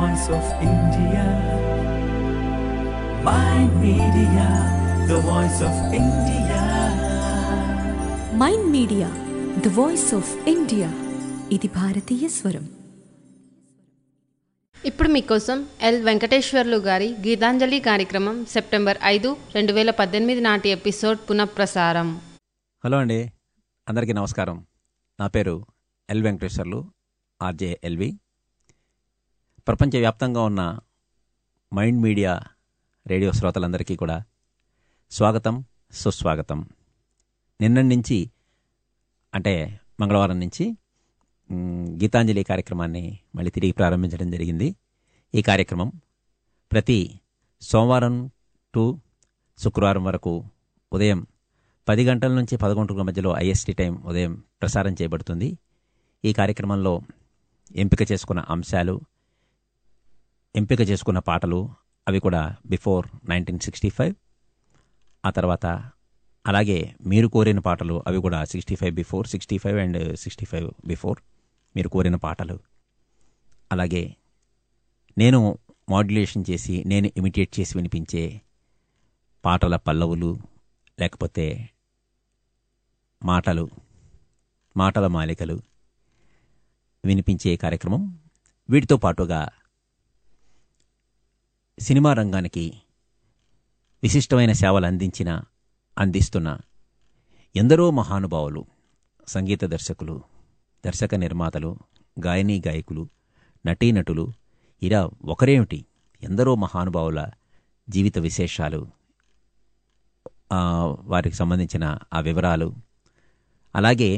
voice of India. Mind Media, the voice of India. Mind Media the voice of India ఇది భారతీయ స్వరం ఇప్పుడు మీకోసం ఎల్ వెంకటేశ్వర్లు గారి గీతాంజలి కార్యక్రమం సెప్టెంబర్ ఐదు రెండు వేల పద్దెనిమిది నాటి ఎపిసోడ్ పునఃప్రసారం హలో అండి అందరికీ నమస్కారం నా పేరు ఎల్ వెంకటేశ్వర్లు ఆర్జే ఎల్వి ప్రపంచవ్యాప్తంగా ఉన్న మైండ్ మీడియా రేడియో శ్రోతలందరికీ కూడా స్వాగతం సుస్వాగతం నిన్న నుంచి అంటే మంగళవారం నుంచి మ్, గీతాంజలి కార్యక్రమాన్ని మళ్ళీ తిరిగి ప్రారంభించడం జరిగింది ఈ కార్యక్రమం ప్రతి సోమవారం టు శుక్రవారం వరకు ఉదయం పది గంటల నుంచి పదకొండు గంటల మధ్యలో ఐఎస్టీ టైం ఉదయం ప్రసారం చేయబడుతుంది ఈ కార్యక్రమంలో ఎంపిక చేసుకున్న అంశాలు ఎంపిక చేసుకున్న పాటలు అవి కూడా బిఫోర్ నైన్టీన్ సిక్స్టీ ఫైవ్ ఆ తర్వాత అలాగే మీరు కోరిన పాటలు అవి కూడా sixty five before sixty five and sixty five before మీరు కోరిన పాటలు అలాగే నేను మాడ్యులేషన్ చేసి నేను ఇమిటేట్ చేసి వినిపించే పాటల పల్లవులు లేకపోతే మాటలు మాటల మాలికలు వినిపించే కార్యక్రమం వీటితో పాటుగా సినిమా రంగానికి విశిష్టమైన సేవలు అందించిన అందిస్తున్న ఎందరో మహానుభావులు సంగీత దర్శకులు దర్శక నిర్మాతలు గాయనీ గాయకులు నటీనటులు ఇలా ఒకరేమిటి ఎందరో మహానుభావుల జీవిత విశేషాలు ఆ, వారికి సంబంధించిన ఆ వివరాలు అలాగే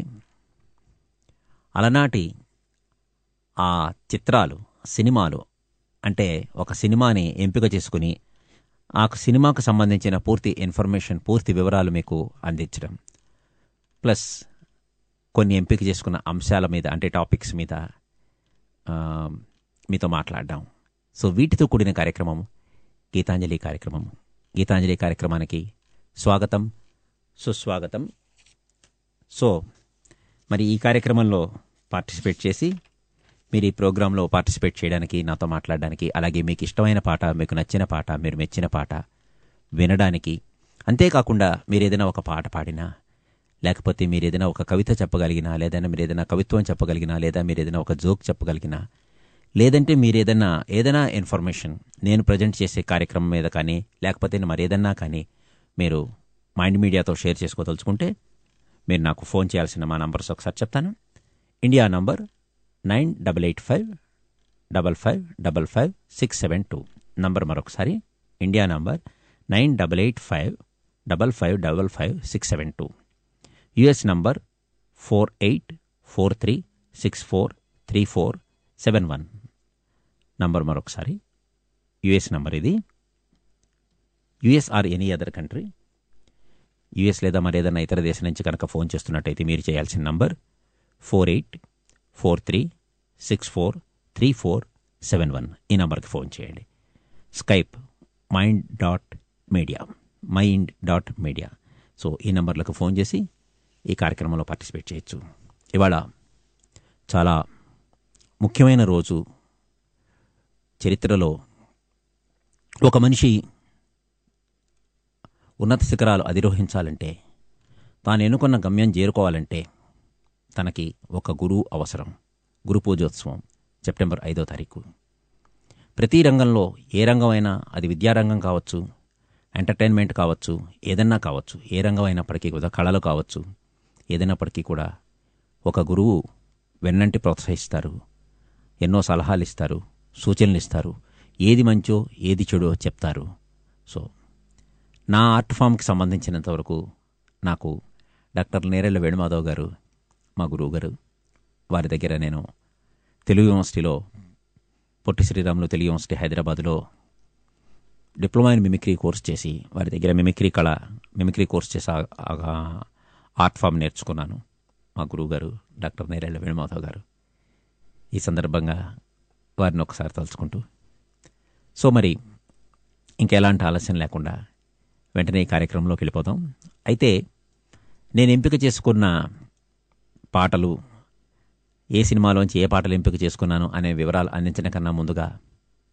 అలనాటి ఆ చిత్రాలు సినిమాలు అంటే ఒక సినిమాని ఎంపిక చేసుకుని ఆ సినిమాకు సంబంధించిన పూర్తి ఇన్ఫర్మేషన్ పూర్తి వివరాలు మీకు అందించడం ప్లస్ కొన్ని ఎంపిక చేసుకున్న అంశాల మీద అంటే టాపిక్స్ మీద ఆ, మీతో మాట్లాడడం సో వీటితో కూడిన కార్యక్రమం గీతాంజలి కార్యక్రమం గీతాంజలి కార్యక్రమానికి స్వాగతం సుస్వాగతం సో మరి ఈ కార్యక్రమంలో పార్టిసిపేట్ చేసి మీరు ఈ ప్రోగ్రాంలో పార్టిసిపేట్ చేయడానికి నాతో మాట్లాడడానికి అలాగే మీకు ఇష్టమైన పాట మీకు నచ్చిన పాట మీరు మెచ్చిన పాట వినడానికి అంతేకాకుండా మీరు ఏదైనా ఒక పాట పాడినా లేకపోతే మీరు ఏదైనా ఒక కవిత చెప్పగలిగినా లేదైనా మీరు ఏదైనా కవిత్వం చెప్పగలిగినా లేదా మీరు ఏదైనా ఒక జోక్ చెప్పగలిగినా లేదంటే మీరు ఏదైనా ఏదైనా ఇన్ఫర్మేషన్ నేను ప్రజెంట్ చేసే కార్యక్రమం మీద కానీ లేకపోతే మరి ఏదన్నా కానీ మీరు మైండ్ మీడియాతో షేర్ చేసుకోదలుచుకుంటే మీరు నాకు ఫోన్ చేయాల్సిన మా నంబర్స్ ఒకసారి చెప్తాను India number nine double eight five double five double five six seven two number మరొకసారి India number nine double eight five double five double five six seven two US number four eight four three six four three four seven one number మరొకసారి US number ఇది US or any other country US లేదా మరి ఏదైనా ఇతర దేశం నుంచి కనుక phone చేస్తున్నట్టయితే మీరు చేయాల్సిన number four eight four three six four three four seven one ఈ నంబర్కి ఫోన్ చేయండి Skype Mind dot Media Mind dot Media so ఈ నంబర్లకు ఫోన్ చేసి ఈ కార్యక్రమంలో పార్టిసిపేట్ చేయొచ్చు ఇవాళ చాలా ముఖ్యమైన రోజు చరిత్రలో ఒక మనిషి ఉన్నత శిఖరాలు అధిరోహించాలంటే తాను ఎన్నుకున్న గమ్యం చేరుకోవాలంటే తనకి ఒక గురువు అవసరం గురు పూజోత్సవం సెప్టెంబర్ ఐదో తారీఖు ప్రతి రంగంలో ఏ రంగమైనా అది విద్యారంగం కావచ్చు ఎంటర్టైన్మెంట్ కావచ్చు ఏదన్నా కావచ్చు ఏ రంగం అయినప్పటికీ కూడా కళలు కావచ్చు ఏదైనప్పటికీ కూడా ఒక గురువు వెన్నంటి ప్రోత్సహిస్తారు ఎన్నో సలహాలు ఇస్తారు సూచనలు ఇస్తారు ఏది మంచో ఏది చెడో చెప్తారు సో నా ఆర్ట్ ఫామ్కి సంబంధించినంత వరకు నాకు డాక్టర్ నేరెళ్ళ వేణుమాధవ్ గారు మా గురువు గారు వారి దగ్గర నేను తెలుగు యూనివర్సిటీలో పొట్టి శ్రీరాములు తెలుగు యూనివర్సిటీ హైదరాబాద్లో డిప్లొమా ఇన్ మిమిక్రీ కోర్స్ చేసి వారి దగ్గర మిమిక్రీ కళ మిమిక్రీ కోర్స్ చేసి ఆ- ఆ- ఆర్ట్ ఫామ్ నేర్చుకున్నాను మా గురువు గారు డాక్టర్ నేరేళ్ల వేణుమాధవ్ గారు ఈ సందర్భంగా వారిని ఒకసారి తలుచుకుంటూ సో మరి ఇంకెలాంటి ఆలస్యం లేకుండా వెంటనే ఈ కార్యక్రమంలోకి వెళ్ళిపోదాం అయితే నేను ఎంపిక చేసుకున్న పాటలు ఏ సినిమాలోంచి ఏ పాటలు ఎంపిక చేసుకున్నాను అనే వివరాలు అందించడం కన్నా ముందుగా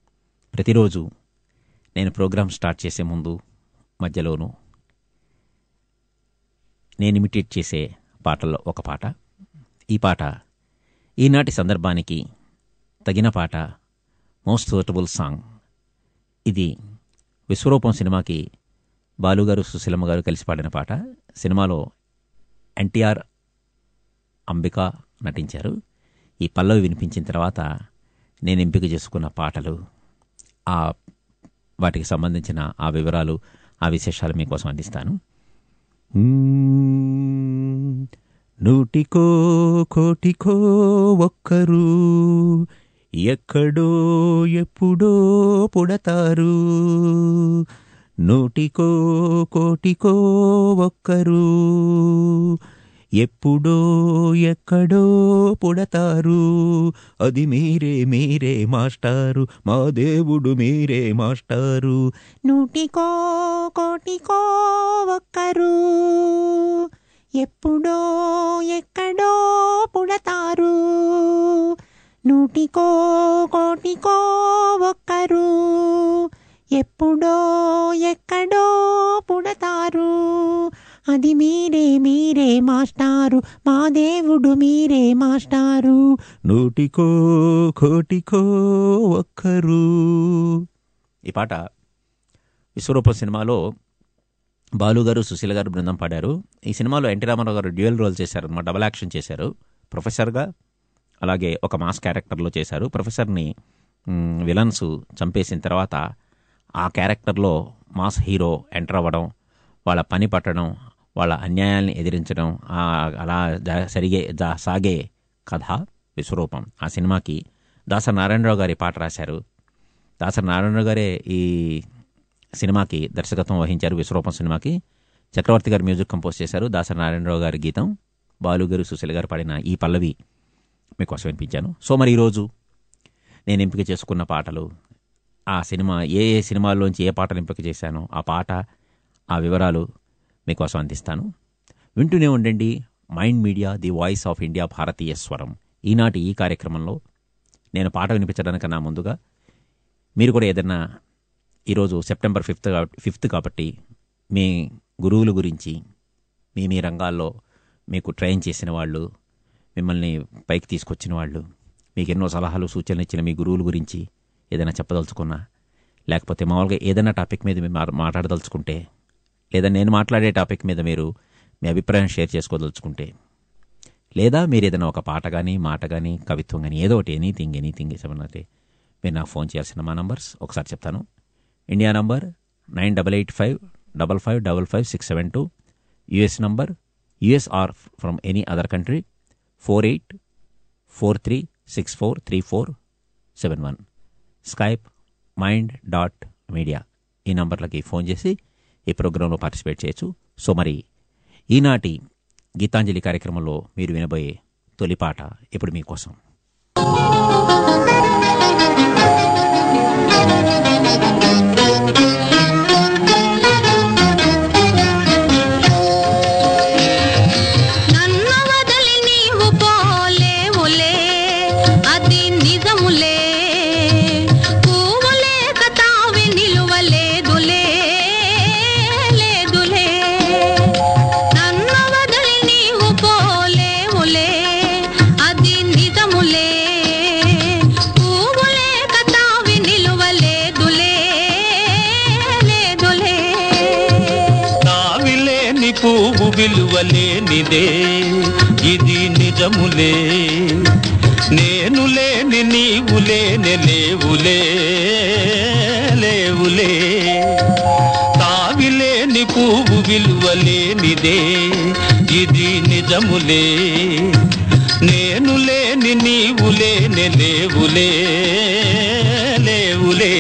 ప్రతిరోజు నేను ప్రోగ్రాం స్టార్ట్ చేసే ముందు మధ్యలోనూ నేను ఇమిటేట్ చేసే పాటల్లో ఒక పాట ఈ పాట ఈనాటి సందర్భానికి తగిన పాట మోస్ట్ సూటబుల్ సాంగ్ ఇది విశ్వరూపం సినిమాకి బాలుగారు సుశీలమ్మ గారు కలిసి పాడిన పాట సినిమాలో ఎన్టీఆర్ అంబిక నటించారు ఈ పల్లవి వినిపించిన తర్వాత నేను ఎంపిక చేసుకున్న పాటలు ఆ వాటికి సంబంధించిన ఆ వివరాలు ఆ విశేషాలు మీకోసం అందిస్తాను మ్మ్. నూటికో కోటికో ఒక్కరు ఎక్కడో ఎప్పుడో పుడతారు నూటికో కోటికో ఒక్కరు ఎప్పుడో ఎక్కడో పుడతారు అది మీరే మీరే మాస్టారు మా దేవుడు మీరే మాస్టారు నూటికో కోటికో ఒక్కరు ఎప్పుడో ఎక్కడో పుడతారు నూటికో కోటికో ఒక్కరు ఎప్పుడో ఎక్కడో పుడతారు అది మీరే మీరే మాస్టారు మా దేవుడు మీరే మాస్టారు నూటికో కోటికో ఒక్కరు ఈ పాట విశ్వరూపం సినిమాలో బాలు గారు సుశీల గారు బృందం పాడారు ఈ సినిమాలో ఎన్టీ రామారావు గారు డ్యూయల్ రోల్ చేశారు అనమాట డబల్ యాక్షన్ చేశారు ప్రొఫెసర్గా అలాగే ఒక మాస్ క్యారెక్టర్లో చేశారు ప్రొఫెసర్ని మ్, విలన్స్ చంపేసిన తర్వాత ఆ క్యారెక్టర్లో మాస్ హీరో ఎంటర్ అవ్వడం వాళ్ళ పని పట్టడం వాళ్ళ అన్యాయాల్ని ఎదిరించడం ఆ అలా జ- సరిగే జా- సాగే కథ విశ్వరూపం ఆ సినిమాకి దాసరి నారాయణరావు గారి పాట రాశారు దాసరి నారాయణరావు గారే ఈ సినిమాకి దర్శకత్వం వహించారు విశ్వరూపం సినిమాకి చక్రవర్తి గారు మ్యూజిక్ కంపోజ్ చేశారు దాసరి నారాయణరావు గారి గీతం బాలు గారు సుశీల గారు పాడిన ఈ పల్లవి మీకోసం వినిపించాను సో మరి ఈరోజు నేను ఎంపిక చేసుకున్న పాటలు ఆ సినిమా ఏ ఏ సినిమాల్లోంచి ఏ పాటలు ఎంపిక చేశానో ఆ పాట ఆ వివరాలు మీకోసం అందిస్తాను వింటూనే ఉండండి Mind Media the voice of India భారతీయ స్వరం ఈనాటి ఈ కార్యక్రమంలో నేను పాట వినిపించడానికన్నా ముందుగా మీరు కూడా ఏదైనా ఈరోజు సెప్టెంబర్ ఫిఫ్త్ ఫిఫ్త్ కాబట్టి మీ గురువుల గురించి మీ మీ రంగాల్లో మీకు ట్రైన్ చేసిన వాళ్ళు మిమ్మల్ని పైకి తీసుకొచ్చిన వాళ్ళు మీకు ఎన్నో సలహాలు సూచనలు ఇచ్చిన మీ గురువుల గురించి ఏదైనా చెప్పదలుచుకున్నా లేకపోతే మామూలుగా ఏదైనా టాపిక్ మీద మీరు మా- మాట్లాడదలుచుకుంటే లేదా నేను మాట్లాడే టాపిక్ మీద మీరు మీ అభిప్రాయం షేర్ చేసుకోదలుచుకుంటే లేదా మీరు ఏదైనా ఒక పాట కానీ మాట కానీ కవిత్వం కానీ ఏదో ఒకటి ఎనీథింగ్ ఎనీథింగ్ ఏమన్నది మీరు నాకు ఫోన్ చేయాల్సిన మా నంబర్స్ ఒకసారి చెప్తాను India number nine double eight five double five double five six seven two US number US or from any other country four eight four three six four three four seven one Skype Mind dot Media ఈ నంబర్లకి phone చేసి ఈ ప్రోగ్రాంలో participate చేయొచ్చు so మరి ఈనాటి గీతాంజలి కార్యక్రమంలో మీరు వినబోయే తొలి పాట ఇప్పుడు మీకోసం నన్ను వదిలి నీవు పోలేవులే అది నిజములే పువ్వులే కతావి నిలువలేదులే లేదులే నన్ను వదిలి నీవు పోలేవులే అది నిజములే పువ్వులే కతావి నిలువలేదులే లేదులే తావిలేని పువ్వు విలువలేనిదే ఇది నిజములే నేను లేని నీవు లేని లేవులే లేవులే తావిలేని పువ్వు విలువలేనిదే ఇది నిజములే నేను లేని నీవు లేని లేవులే లేవులే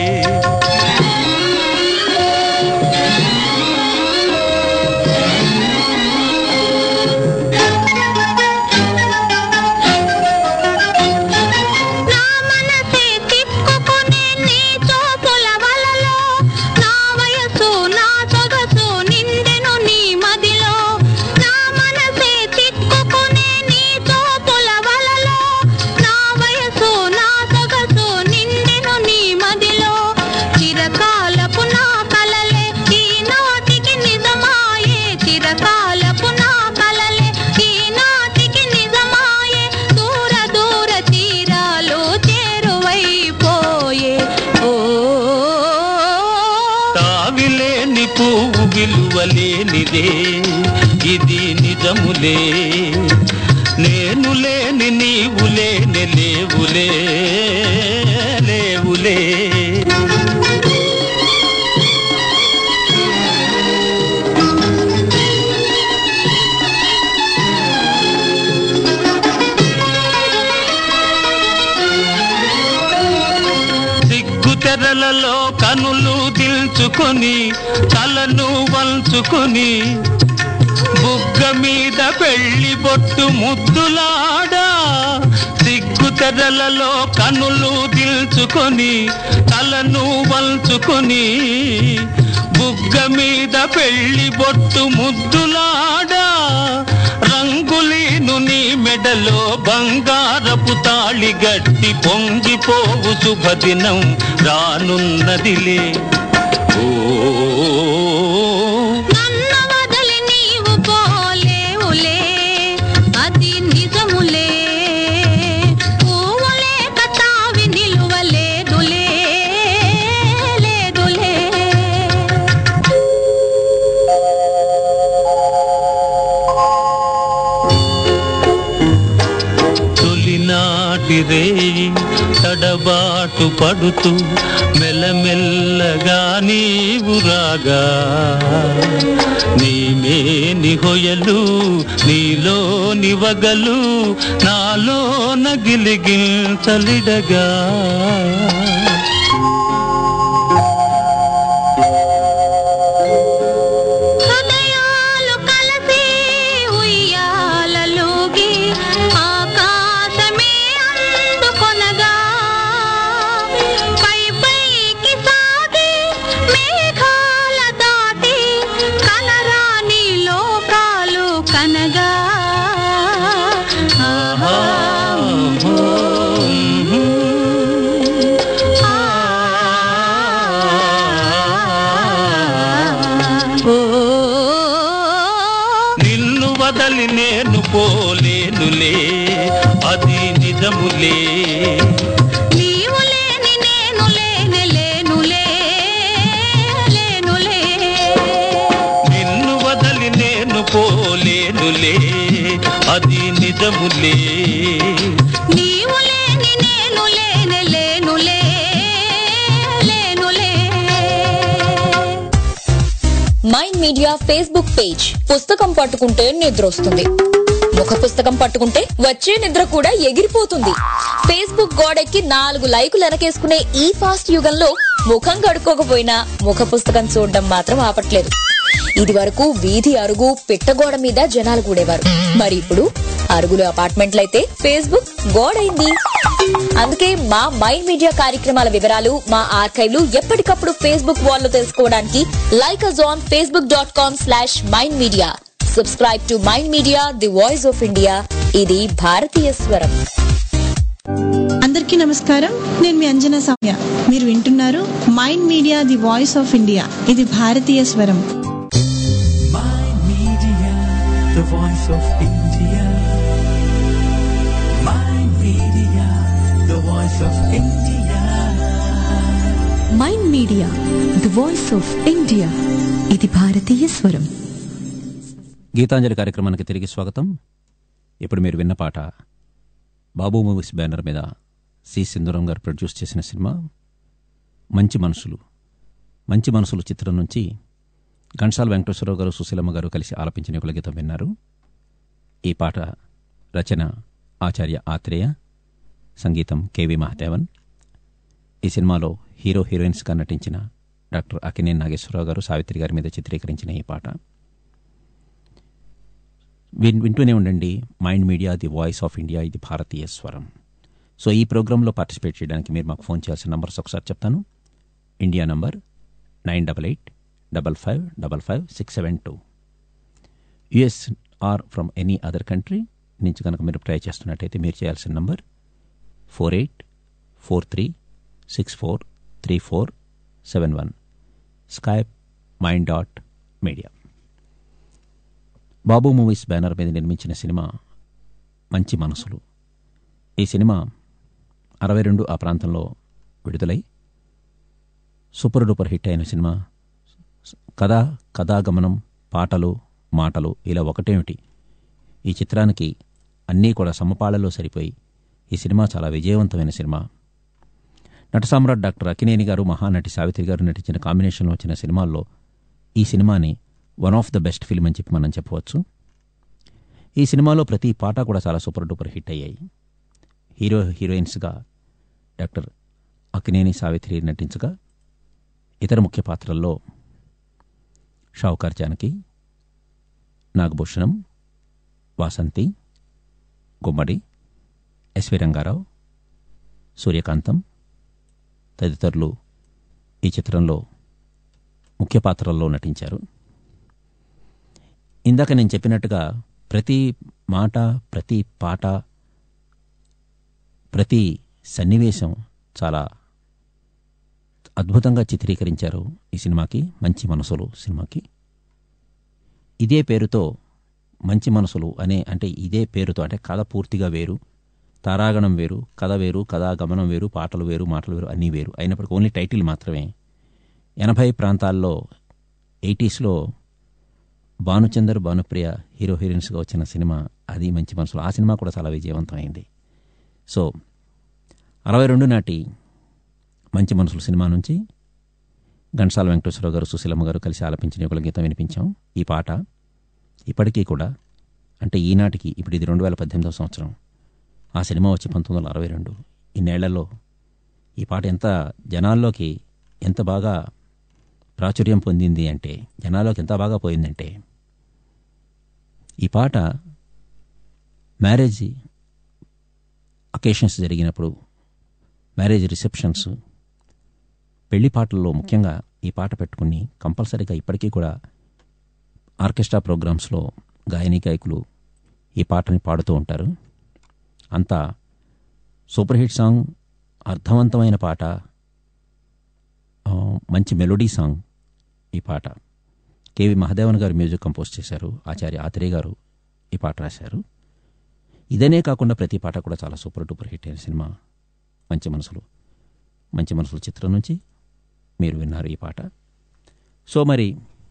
నా మనసే తిప్పుకునే నీ చూపుల వలలో నా వయసు నా సొగసు నిండెను నీ మదిలో నా మనసే తిప్పుకునే నీ చూపుల వలలో నా వయసు నా సొగసు పువ్వు విలువలేనిదే ఇది నిజములే నేను లేని నీవు లేని లేవులే లేవులే సిగ్గు తెరలలో కనులు దిల్చుకొని తలను వంచుకొని బుగ్గ మీద పెళ్లి బొట్టు ముద్దులాడా సిగ్గు తెరలలో కనులు దిల్చుకొని తలను వంచుకొని బుగ్గ మీద పెళ్లి బొట్టు ముద్దులాడా రంగులీను నీ మెడలో బంగారపు తాళి గట్టి పొంగిపోవు శుభదినం రానున్నదిలే ఓ నన్ను వదిలి నీవు పోలేవులే అది నిజములే పువ్వులే కతావి నిలువలేదులే లేదులే తొలినాటి రేయి తడబాటు పడుతూ మెల్లమెల్లగా నీవు రాగా నీమేని హొయలు నీలోని వగలు నాలో నగిలిగిల్చలిడగా హృదయాలు కలిసి ఉయ్యాలలోగి ఆకాశమే అందుకొనగా పై పైకి సాగి మేఘాల దాటి కనరాని లోకాలు కనగా ఆహా నిన్ను వదలి నేను పోలేనులే అది నిజములే నీవు లేని నేను లేనే లేనులే లేనులే నిన్ను వదలి నేను పోలేనులే అది నిజములే నీవు లేని నేను లేనే లేనులే లేనులే మైండ్ మీడియా ఫేస్బుక్ పేజ్ పుస్తకం పట్టుకుంటే నిద్ర వస్తుంది ముఖ పుస్తకం పట్టుకుంటే వచ్చే నిద్ర కూడా ఎగిరిపోతుంది ఫేస్బుక్ గోడెక్కి నాలుగు లైకులు వెనకేసుకునే ఈ ఫాస్ట్ యుగంలో ముఖం కడుక్కోకపోయినా ముఖ పుస్తకం చూడడం మాత్రం ఆపట్లేదు ఇది వరకు వీధి అరుగు పిట్టగోడ మీద జనాలు కూడేవారు మరి ఇప్పుడు అరుగులు అపార్ట్మెంట్లయితే ఫేస్బుక్ గోడైంది అందుకే మా మైండ్ మీడియా కార్యక్రమాల వివరాలు మా ఆర్కైవ్లు ఎప్పటికప్పుడు ఫేస్బుక్ వాల్లో తెలుసుకోవడానికి like us on Facebook dot com slash Mind Media subscribe to Mind Media the voice of India ఇది భారతీయ స్వరం అందరికీ నమస్కారం నేను మీ అంజనా సౌమ్య మీరు వింటున్నారు Mind Media the voice of India ఇది భారతీయ స్వరం Mind Media, the voice of India. Mind Media, the voice of India. Mind Media the voice of India ఇది భారతీయ స్వరం గీతాంజలి కార్యక్రమానికి తిరిగి స్వాగతం ఇప్పుడు మీరు విన్న పాట బాబు మూవీస్ బ్యానర్ మీద సి సింధురం గారు ప్రొడ్యూస్ చేసిన సినిమా మంచి మనసులు మంచి మనసులు చిత్రం నుంచి ఘంటాల్ వెంకటేశ్వరరావు గారు సుశీలమ్మ గారు కలిసి ఆలపించిన యుగల గీతం విన్నారు ఈ పాట రచన ఆచార్య ఆత్రేయ సంగీతం కెవి మహాదేవన్ ఈ సినిమాలో హీరో హీరోయిన్స్గా నటించిన డాక్టర్ అకినేని నాగేశ్వరరావు గారు సావిత్రి గారి మీద చిత్రీకరించిన ఈ పాట విన్ వింటూనే ఉండండి Mind Media the voice of India ఇది భారతీయ స్వరం సో ఈ ప్రోగ్రాంలో పార్టిసిపేట్ చేయడానికి మీరు మాకు ఫోన్ చేయాల్సిన నంబర్స్ ఒకసారి చెప్తాను India number nine double eight double five double five six seven two US or from any other country నుంచి కనుక మీరు ట్రై చేస్తున్నట్టయితే మీరు చేయాల్సిన number four eight four three six four three four seven one Skype Mind dot Media Babu movies banner మీద నిర్మించిన cinema మంచి మనసులు ఈ సినిమా అరవై రెండు ఆ ప్రాంతంలో విడుదలై సూపర్ డూపర్ హిట్ అయిన సినిమా కథ కథాగమనం పాటలు మాటలు ఇలా ఒకటేమిటి ఈ చిత్రానికి అన్నీ కూడా సమపాళలో సరిపోయి ఈ సినిమా చాలా విజయవంతమైన సినిమా నట సామ్రాట్ డాక్టర్ అకినేని గారు మహానటి సావిత్రి గారు నటించిన కాంబినేషన్లో వచ్చిన సినిమాల్లో ఈ సినిమాని one of the best film అని చెప్పి మనం చెప్పవచ్చు ఈ సినిమాలో ప్రతి పాట కూడా చాలా సూపర్ డూపర్ హిట్ అయ్యాయి హీరో హీరోయిన్స్గా డాక్టర్ అకినేని సావిత్రి నటించగా ఇతర ముఖ్య పాత్రల్లో షావుకార్ జానకి నాగభూషణం వాసంతి గుమ్మడి ఎస్వి రంగారావు సూర్యకాంతం తదితరులు ఈ చిత్రంలో ముఖ్య పాత్రల్లో నటించారు ఇందాక నేను చెప్పినట్టుగా ప్రతి మాట ప్రతి పాట ప్రతి సన్నివేశం చాలా అద్భుతంగా చిత్రీకరించారు ఈ సినిమాకి మంచి మనసులు సినిమాకి ఇదే పేరుతో మంచి మనసులు అనే అంటే ఇదే పేరుతో అంటే కథ పూర్తిగా వేరు తారాగణం వేరు కథ వేరు కథా గమనం వేరు పాటలు వేరు మాటలు వేరు అన్నీ వేరు అయినప్పటికీ ఓన్లీ టైటిల్ మాత్రమే ఎనభై ప్రాంతాల్లో ఎయిటీస్లో భానుచందర్ భానుప్రియ హీరో హీరోయిన్స్గా వచ్చిన సినిమా అది మంచి మనసులు ఆ సినిమా కూడా చాలా విజయవంతమైంది సో అరవై రెండు నాటి మంచి మనసులు సినిమా నుంచి ఘంటసాల వెంకటేశ్వరరావు గారు సుశీలమ్మ గారు కలిసి ఆలపించిన యుగల గీతం వినిపించాం ఈ పాట ఇప్పటికీ కూడా అంటే ఈనాటికి ఇప్పుడు ఇది రెండు వేల పద్దెనిమిదవ సంవత్సరం ఆ సినిమా వచ్చి పంతొమ్మిది వందల అరవై రెండు ఇన్నేళ్లలో ఈ పాట ఎంత జనాల్లోకి ఎంత బాగా ప్రాచుర్యం పొందింది అంటే జనాల్లోకి ఎంత బాగా పోయిందంటే ఈ పాట మ్యారేజ్ అకేషన్స్ జరిగినప్పుడు మ్యారేజ్ రిసెప్షన్స్ పెళ్లి పాటల్లో ముఖ్యంగా ఈ పాట పెట్టుకుని కంపల్సరీగా ఇప్పటికీ కూడా ఆర్కెస్ట్రా ప్రోగ్రామ్స్లో గాయని గాయకులు ఈ పాటని పాడుతూ ఉంటారు అంత సూపర్ హిట్ సాంగ్ అర్థవంతమైన పాట ఆ, మంచి మెలోడీ సాంగ్ ఈ పాట కేవి మహదేవన్ గారు మ్యూజిక్ కంపోజ్ చేశారు ఆచార్య ఆత్రేయ గారు ఈ పాట రాశారు ఇదనే కాకుండా ప్రతి పాట కూడా చాలా సూపర్ డూపర్ హిట్ అయిన సినిమా మంచి మనసులు మంచి మనసులు చిత్రం నుంచి మీరు విన్నారు ఈ పాట సో మరి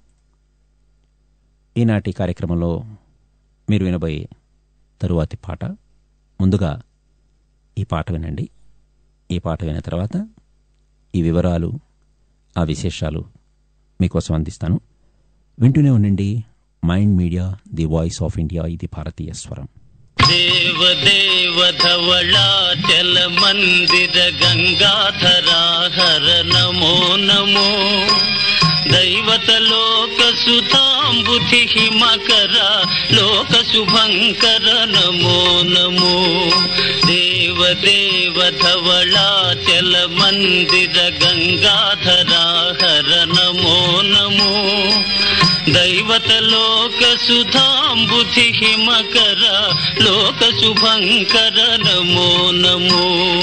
ఈనాటి కార్యక్రమంలో మీరు వినబోయే తరువాతి పాట ముందుగా ఈ పాట వినండి ఈ పాట విన్న తర్వాత ఈ వివరాలు ఆ విశేషాలు మీకోసం అందిస్తాను వింటూనే ఉండండి Mind Media the voice of India ఇది భారతీయ స్వరం దేవ దేవ ధవళాచల మందిర గంగాధరా హర నమో నమో దైవత లోక సుతాంబుధి మకర లోక శుభంకర నమో నమో దేవ దేవ ధవళాచల మందిర గంగాధరా హర నమో నమో దైవత లోక సుధాంబుధి మకర లోక శుభంకర నమో నమో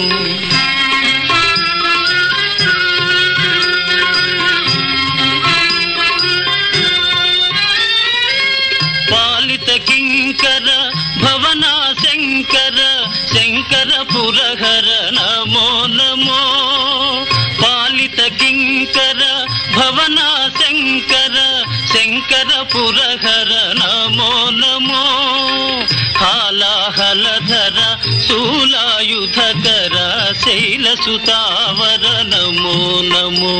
పాలిత కింకర భవనా శంకర శంకర పురహర నమో నమో పాలిత కింకర భవనా శంకర శంకర పురహర నమో నమో హాలాహలధర శూలాయుధకర శైలసుతావర నమో నమో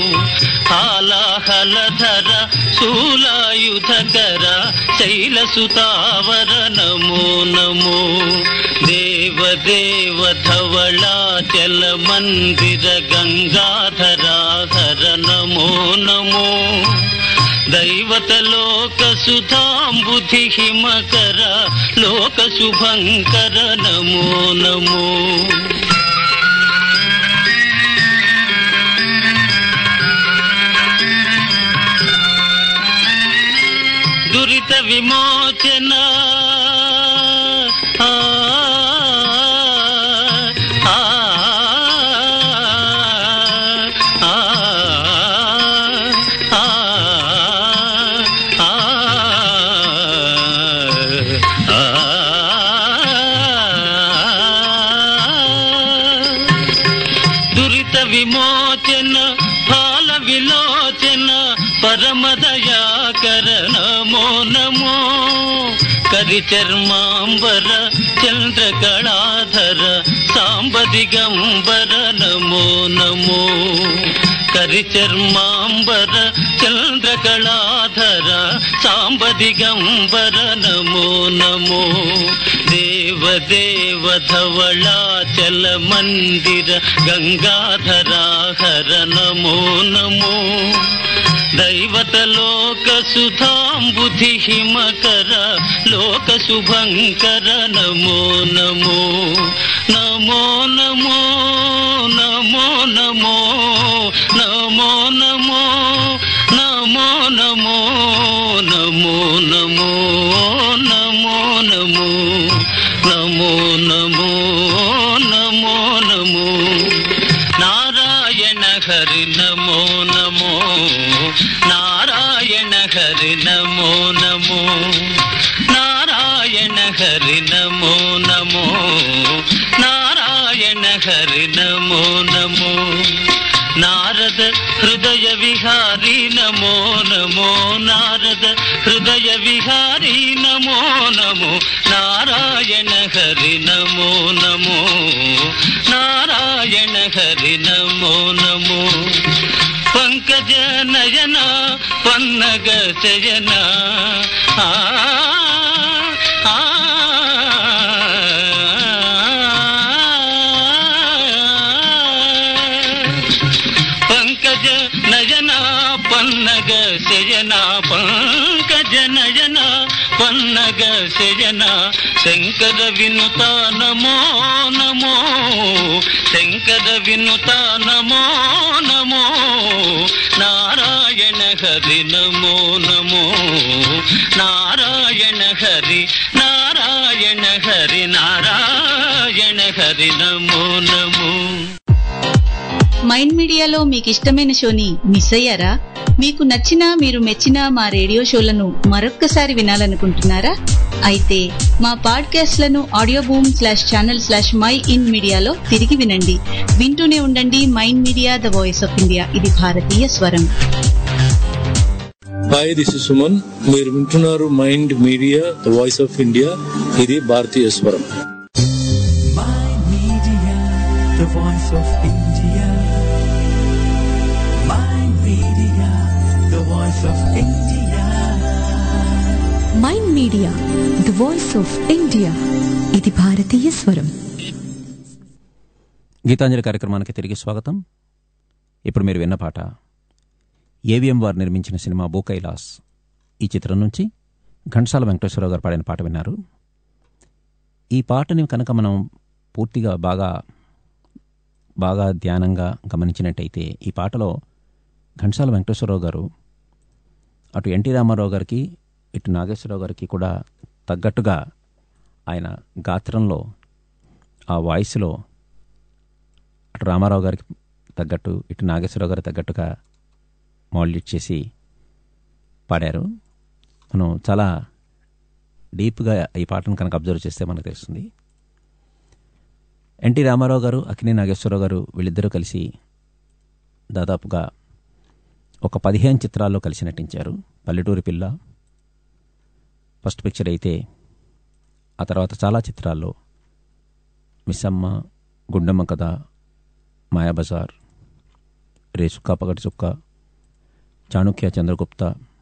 హాలాహలధర శూలాయుధకర శైలసుతావర నమో నమో దేవ దేవ ధవళాచల మందిర గంగాధరా హర నమో నమో దైవత లోక సుధాంబుధి మకర లోక శుభంకర నమో నమో దురిత విమోచన ఆ, ఆ, ఆ, ఆ, దురిత విమోచన ఫాల విలోచన పరమద కరిచర్మాంబర చంద్రకళాధర సాంబదిగంబర నమో నమో కరిచర్మాంబర చంద్రకళాధర సాంబదిగంబర నమో నమో దేవదేవ ధవళాచల మందిర గంగాధరాహర నమో నమో దైవత లోక సుధాంబుధి హిమకర లోక శుభంకర నమో నమో నమో నమో నమో నమో నమో నమో నమో నమో నమో నమో నమో నమో నమో నమో నమో నమో నారాయణ హరి నమో నమో నారాయణ హరి నమో నమో నారాయణ హరి నమో నమో నారాయణ హరి నమో నమో నారద హృదయ విహారీ నమో నమో నారద హృదయ విహారీ నమో నమో నారాయణ హరి నమో నమో నారాయణ హరి నమో నమో పంకజ నయన పన్నగ శయన ఆ ఆ, పంకజ నయన పన్నగ శయన పంకజ నయన పన్నగ శయన శంకర వినుత నమో నమో శంకర వినుత నమో నమో నారాయణ హరి నమో నమో నారాయణ హరి నారాయణ హరి నారాయణ హరి నమో నమో మైండ్ మీడియాలో మీకు ఇష్టమైన షోని మిస్ అయ్యారా మీకు నచ్చిన మీరు మెచ్చిన మా రేడియో షోలను మరొక్కసారి వినాలనుకుంటున్నారా అయితే మా పాడ్కాస్ట్లను audio boom slash channel slash mind మీడియాలో తిరిగి వినండి వింటూనే ఉండండి Mind Media the voice of India ఇది భారతీయ స్వరం హాయ్ దిస్ ఇస్ సుమన్ మీరు వింటున్నారు Mind Media the voice of India ఇది భారతీయ స్వరం the voice of India. Mind Media, the voice of India. Mind Media the voice of India ఇది భారతీయ స్వరం గీతాంజలి కార్యక్రమానికి తిరిగి స్వాగతం ఇప్పుడు మీరు విన్న పాట ఏవిఎం వారు నిర్మించిన సినిమా భూ కైలాస్ ఈ చిత్రం నుంచి ఘంటసాల వెంకటేశ్వరరావు గారు పాడిన పాట విన్నారు ఈ పాటని కనుక మనం పూర్తిగా బాగా బాగా ధ్యానంగా గమనించినట్టయితే ఈ పాటలో ఘంటసాల వెంకటేశ్వరరావు గారు అటు ఎన్టీ రామారావు గారికి ఇటు నాగేశ్వరరావు గారికి కూడా తగ్గట్టుగా ఆయన గాత్రంలో ఆ వాయిస్లో అటు రామారావు గారికి తగ్గట్టు ఇటు నాగేశ్వరరావు గారికి తగ్గట్టుగా మాడ్యులేట్ చేసి పాడారు మనం చాలా డీప్గా ఈ పాటను కనుక అబ్జర్వ్ చేస్తే మనకు తెలుస్తుంది ఎన్టీ రామారావు గారు అక్కినే నాగేశ్వరరావు గారు వీళ్ళిద్దరూ కలిసి దాదాపుగా ఒక పదిహేను చిత్రాల్లో కలిసి నటించారు పల్లెటూరి పిల్ల ఫస్ట్ పిక్చర్ అయితే ఆ తర్వాత చాలా చిత్రాల్లో మిస్సమ్మ గుండమ్మ కథ మాయాబజార్ రే సుక్క పగటి చుక్క చాణుక్య చంద్రగుప్త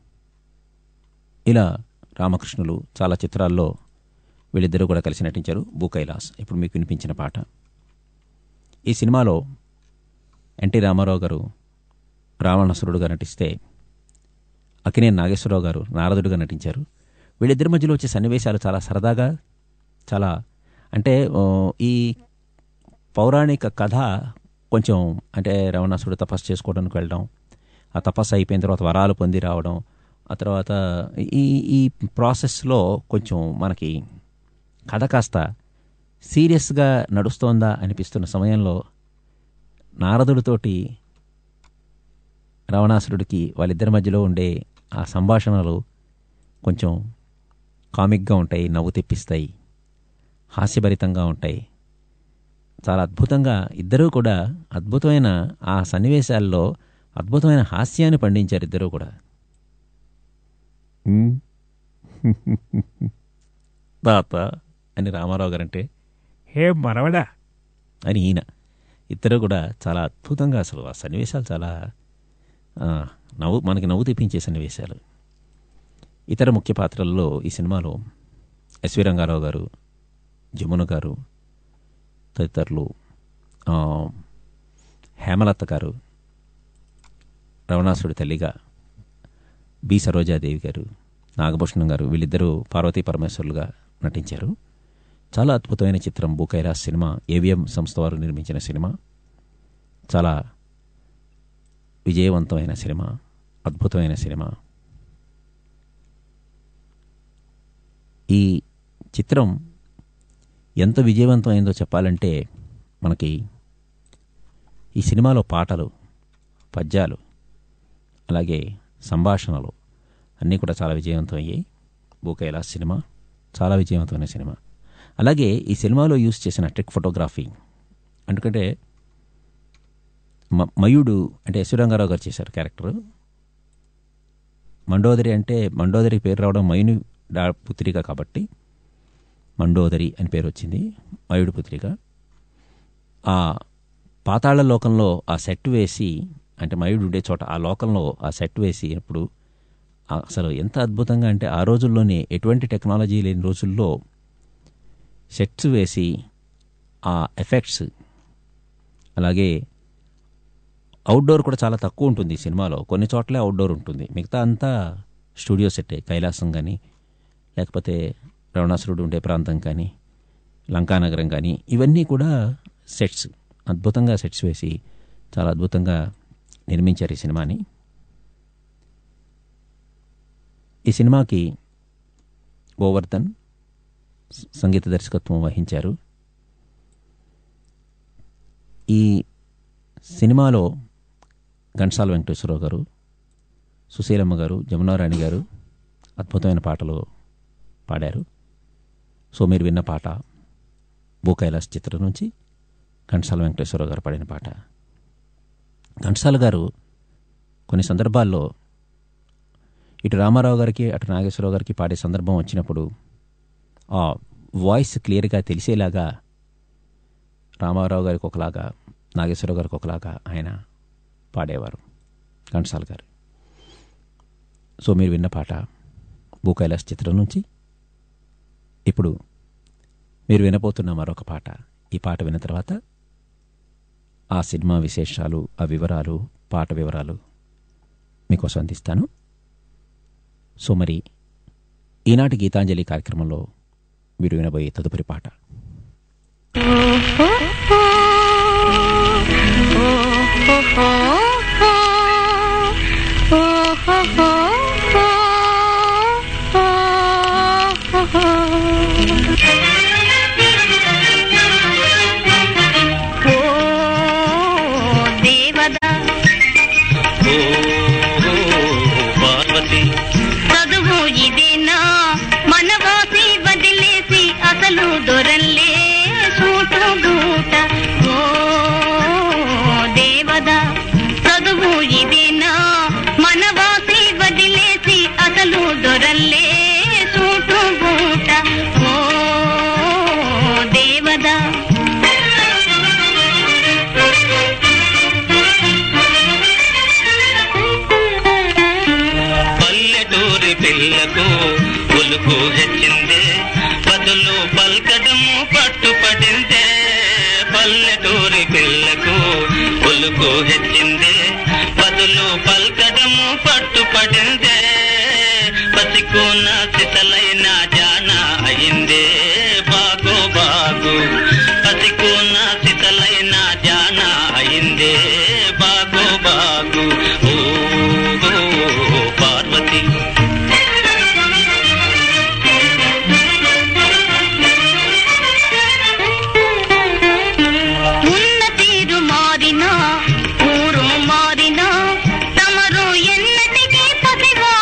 ఇలా రామకృష్ణులు చాలా చిత్రాల్లో వీళ్ళిద్దరూ కూడా కలిసి నటించారు భూ కైలాస్ ఇప్పుడు మీకు వినిపించిన పాట ఈ సినిమాలో ఎన్టీ రామారావు గారు రావణాసురుడుగా నటిస్తే అకినే నాగేశ్వరరావు గారు నారదుడిగా నటించారు వీళ్ళిద్దరి మధ్యలో వచ్చే సన్నివేశాలు చాలా సరదాగా చాలా అంటే ఓ, ఈ పౌరాణిక కథ కొంచెం అంటే రావణాసురుడు తపస్సు చేసుకోవడానికి వెళ్ళడం ఆ తపస్సు అయిపోయిన తర్వాత వరాలు పొంది రావడం ఆ తర్వాత ఈ ఈ ప్రాసెస్లో కొంచెం మనకి కథ కాస్త సీరియస్గా నడుస్తోందా అనిపిస్తున్న సమయంలో నారదుడితోటి రావణాసురుడికి వాళ్ళిద్దరి మధ్యలో ఉండే ఆ సంభాషణలు కొంచెం కామిక్గా ఉంటాయి నవ్వు తెప్పిస్తాయి హాస్యభరితంగా ఉంటాయి చాలా అద్భుతంగా ఇద్దరూ కూడా అద్భుతమైన ఆ సన్నివేశాల్లో అద్భుతమైన హాస్యాన్ని పండించారు ఇద్దరూ కూడా ఉమ్. తాత అని రామారావు గారంటే హే మనవడా అని ఈయన ఇద్దరు కూడా చాలా అద్భుతంగా అసలు ఆ సన్నివేశాలు చాలా ఆ, నవ్వు మనకి నవ్వు తెప్పించే సన్నివేశాలు ఇతర ముఖ్య పాత్రల్లో ఈ సినిమాలో ఎస్వి రంగారావు గారు జమున గారు తదితరులు ఆ, హేమలత గారు రవణాసుడి తల్లిగా బి సరోజాదేవి గారు నాగభూషణం గారు వీళ్ళిద్దరూ పార్వతీ పరమేశ్వరులుగా నటించారు చాలా అద్భుతమైన చిత్రం బుకైలాస్ సినిమా ఏవిఎం సంస్థ వారు నిర్మించిన సినిమా చాలా విజయవంతమైన సినిమా అద్భుతమైన సినిమా ఈ చిత్రం ఎంత విజయవంతమైందో చెప్పాలంటే మనకి ఈ సినిమాలో పాటలు పద్యాలు అలాగే సంభాషణలు అన్నీ కూడా చాలా విజయవంతమయ్యాయి బూకైలాస్ సినిమా చాలా విజయవంతమైన సినిమా అలాగే ఈ సినిమాలో యూస్ చేసిన ట్రిక్ ఫోటోగ్రఫీ ఎందుకంటే మ- మయుడు అంటే ఎస్వి రంగారావు గారు చేశారు క్యారెక్టర్ మండోదరి అంటే మండోదరి పేరు రావడం మయుని డా పుత్రిక కాబట్టి మండోదరి అని పేరు వచ్చింది మయుడు పుత్రిక ఆ పాతాళ లోకంలో ఆ సెట్ వేసి అంటే మయుడు ఉండే చోట ఆ లోకంలో ఆ సెట్ వేసి అప్పుడు ఆ- అసలు ఎంత అద్భుతంగా అంటే ఆ రోజుల్లోనే ఎటువంటి టెక్నాలజీ లేని రోజుల్లో సెట్స్ వేసి ఆ ఎఫెక్ట్స్ అలాగే అవుట్డోర్ కూడా చాలా తక్కువ ఉంటుంది ఈ సినిమాలో కొన్ని చోట్లే అవుట్డోర్ ఉంటుంది మిగతా అంతా స్టూడియో సెట్టే కైలాసం కానీ లేకపోతే రవణాసురుడు ఉండే ప్రాంతం కానీ లంకానగరం కానీ ఇవన్నీ కూడా సెట్స్ అద్భుతంగా సెట్స్ వేసి చాలా అద్భుతంగా నిర్మించారు ఈ సినిమాని ఈ సినిమాకి గోవర్ధన్ స- సంగీత దర్శకత్వం వహించారు ఈ సినిమాలో ఘంటసాల వెంకటేశ్వరరావు గారు సుశీలమ్మ గారు జమునారాణి గారు అద్భుతమైన పాటలు పాడారు సో మీరు విన్న పాట భూకైలాస్ చిత్రం నుంచి ఘంటసాల వెంకటేశ్వరరావు గారు పాడిన పాట ఘంటసాల గారు కొన్ని సందర్భాల్లో ఇటు రామారావు గారికి అటు నాగేశ్వరరావు గారికి పాడే సందర్భం వచ్చినప్పుడు ఆ వాయిస్ క్లియర్గా తెలిసేలాగా రామారావు గారికి ఒకలాగా నాగేశ్వరరావు గారికి ఒకలాగా ఆయన పాడేవారు ఘంటసాల గారు సో మీరు విన్న పాట భూకైలాస్ చిత్రం నుంచి ఇప్పుడు మీరు వినబోతున్న మరొక పాట ఈ పాట విన్న తర్వాత ఆ సినిమా విశేషాలు ఆ వివరాలు పాట వివరాలు మీకోసం అందిస్తాను సో మరి ఈనాటి గీతాంజలి కార్యక్రమంలో మీరు వినబోయే తదుపరి పాట దేవదా ఓ పార్వతి చదువు ఇదేనా మనవాసి వదిలేసి అసలు దొరల్లే సూటు గూట ఓ దేవదా చదువు ఇదేనా మనవాసి వదిలేసి అసలు దొరల్లే సూటు గూట ఓ దేవదా పల్లెటూరి పిల్లకు ఉలుకు హెచ్చిందే బదులు పల్కడము పట్టుపడిందే పల్లెటూరి పిల్లకు ఉలుకు హెచ్చిందే బదులు పల్కడము పట్టుపడిందే పసికోన సిసలైన జాన అయిందే బాగు బాగు పసికోన సిసలైన జాన అయిందే బాగు బాగు ఓ ఓ, పార్వతి ఉన్న తీరు మారినా ఊరు మారినా తమరు ఎన్నటికీ పసివా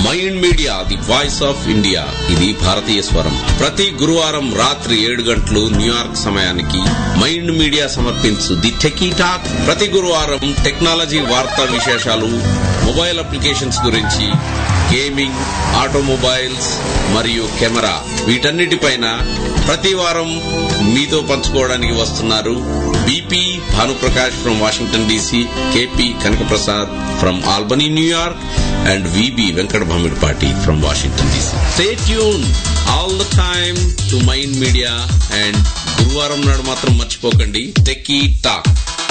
Mind Media the voice of India ఇది భారతీయ స్వరం ప్రతి గురువారం రాత్రి ఏడు గంటలు న్యూయార్క్ సమయానికి మైండ్ మీడియా సమర్పించు ది టెకీ టాక్ ప్రతి గురువారం టెక్నాలజీ వార్తా విశేషాలు మొబైల్ అప్లికేషన్స్ గురించి గేమింగ్ ఆటోమొబైల్స్ మరియు కెమెరా వీటన్నిటిపైన ప్రతి వారం మీతో పంచుకోవడానికి వస్తున్నారు BP Bhanuprakash from Washington DC KP Kanakaprasad from Albany New York and VB Venkata Bhamidipati from Washington DC stay tune all the time to Mind Media and గురువారం నాడు మాత్రం మర్చిపోకండి టెకీ టాక్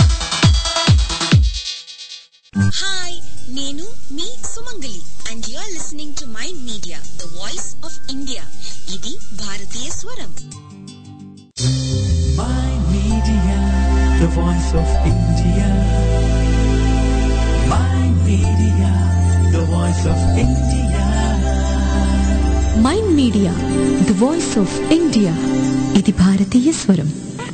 హాయ్ నేను మీ Sumangali and you are listening to Mind Media the voice of India ఇది భారతీయ స్వరం Mind Media, the voice of India. Mind Media, the voice of India. Mind Media the voice of India ఇది భారతీయ స్వరం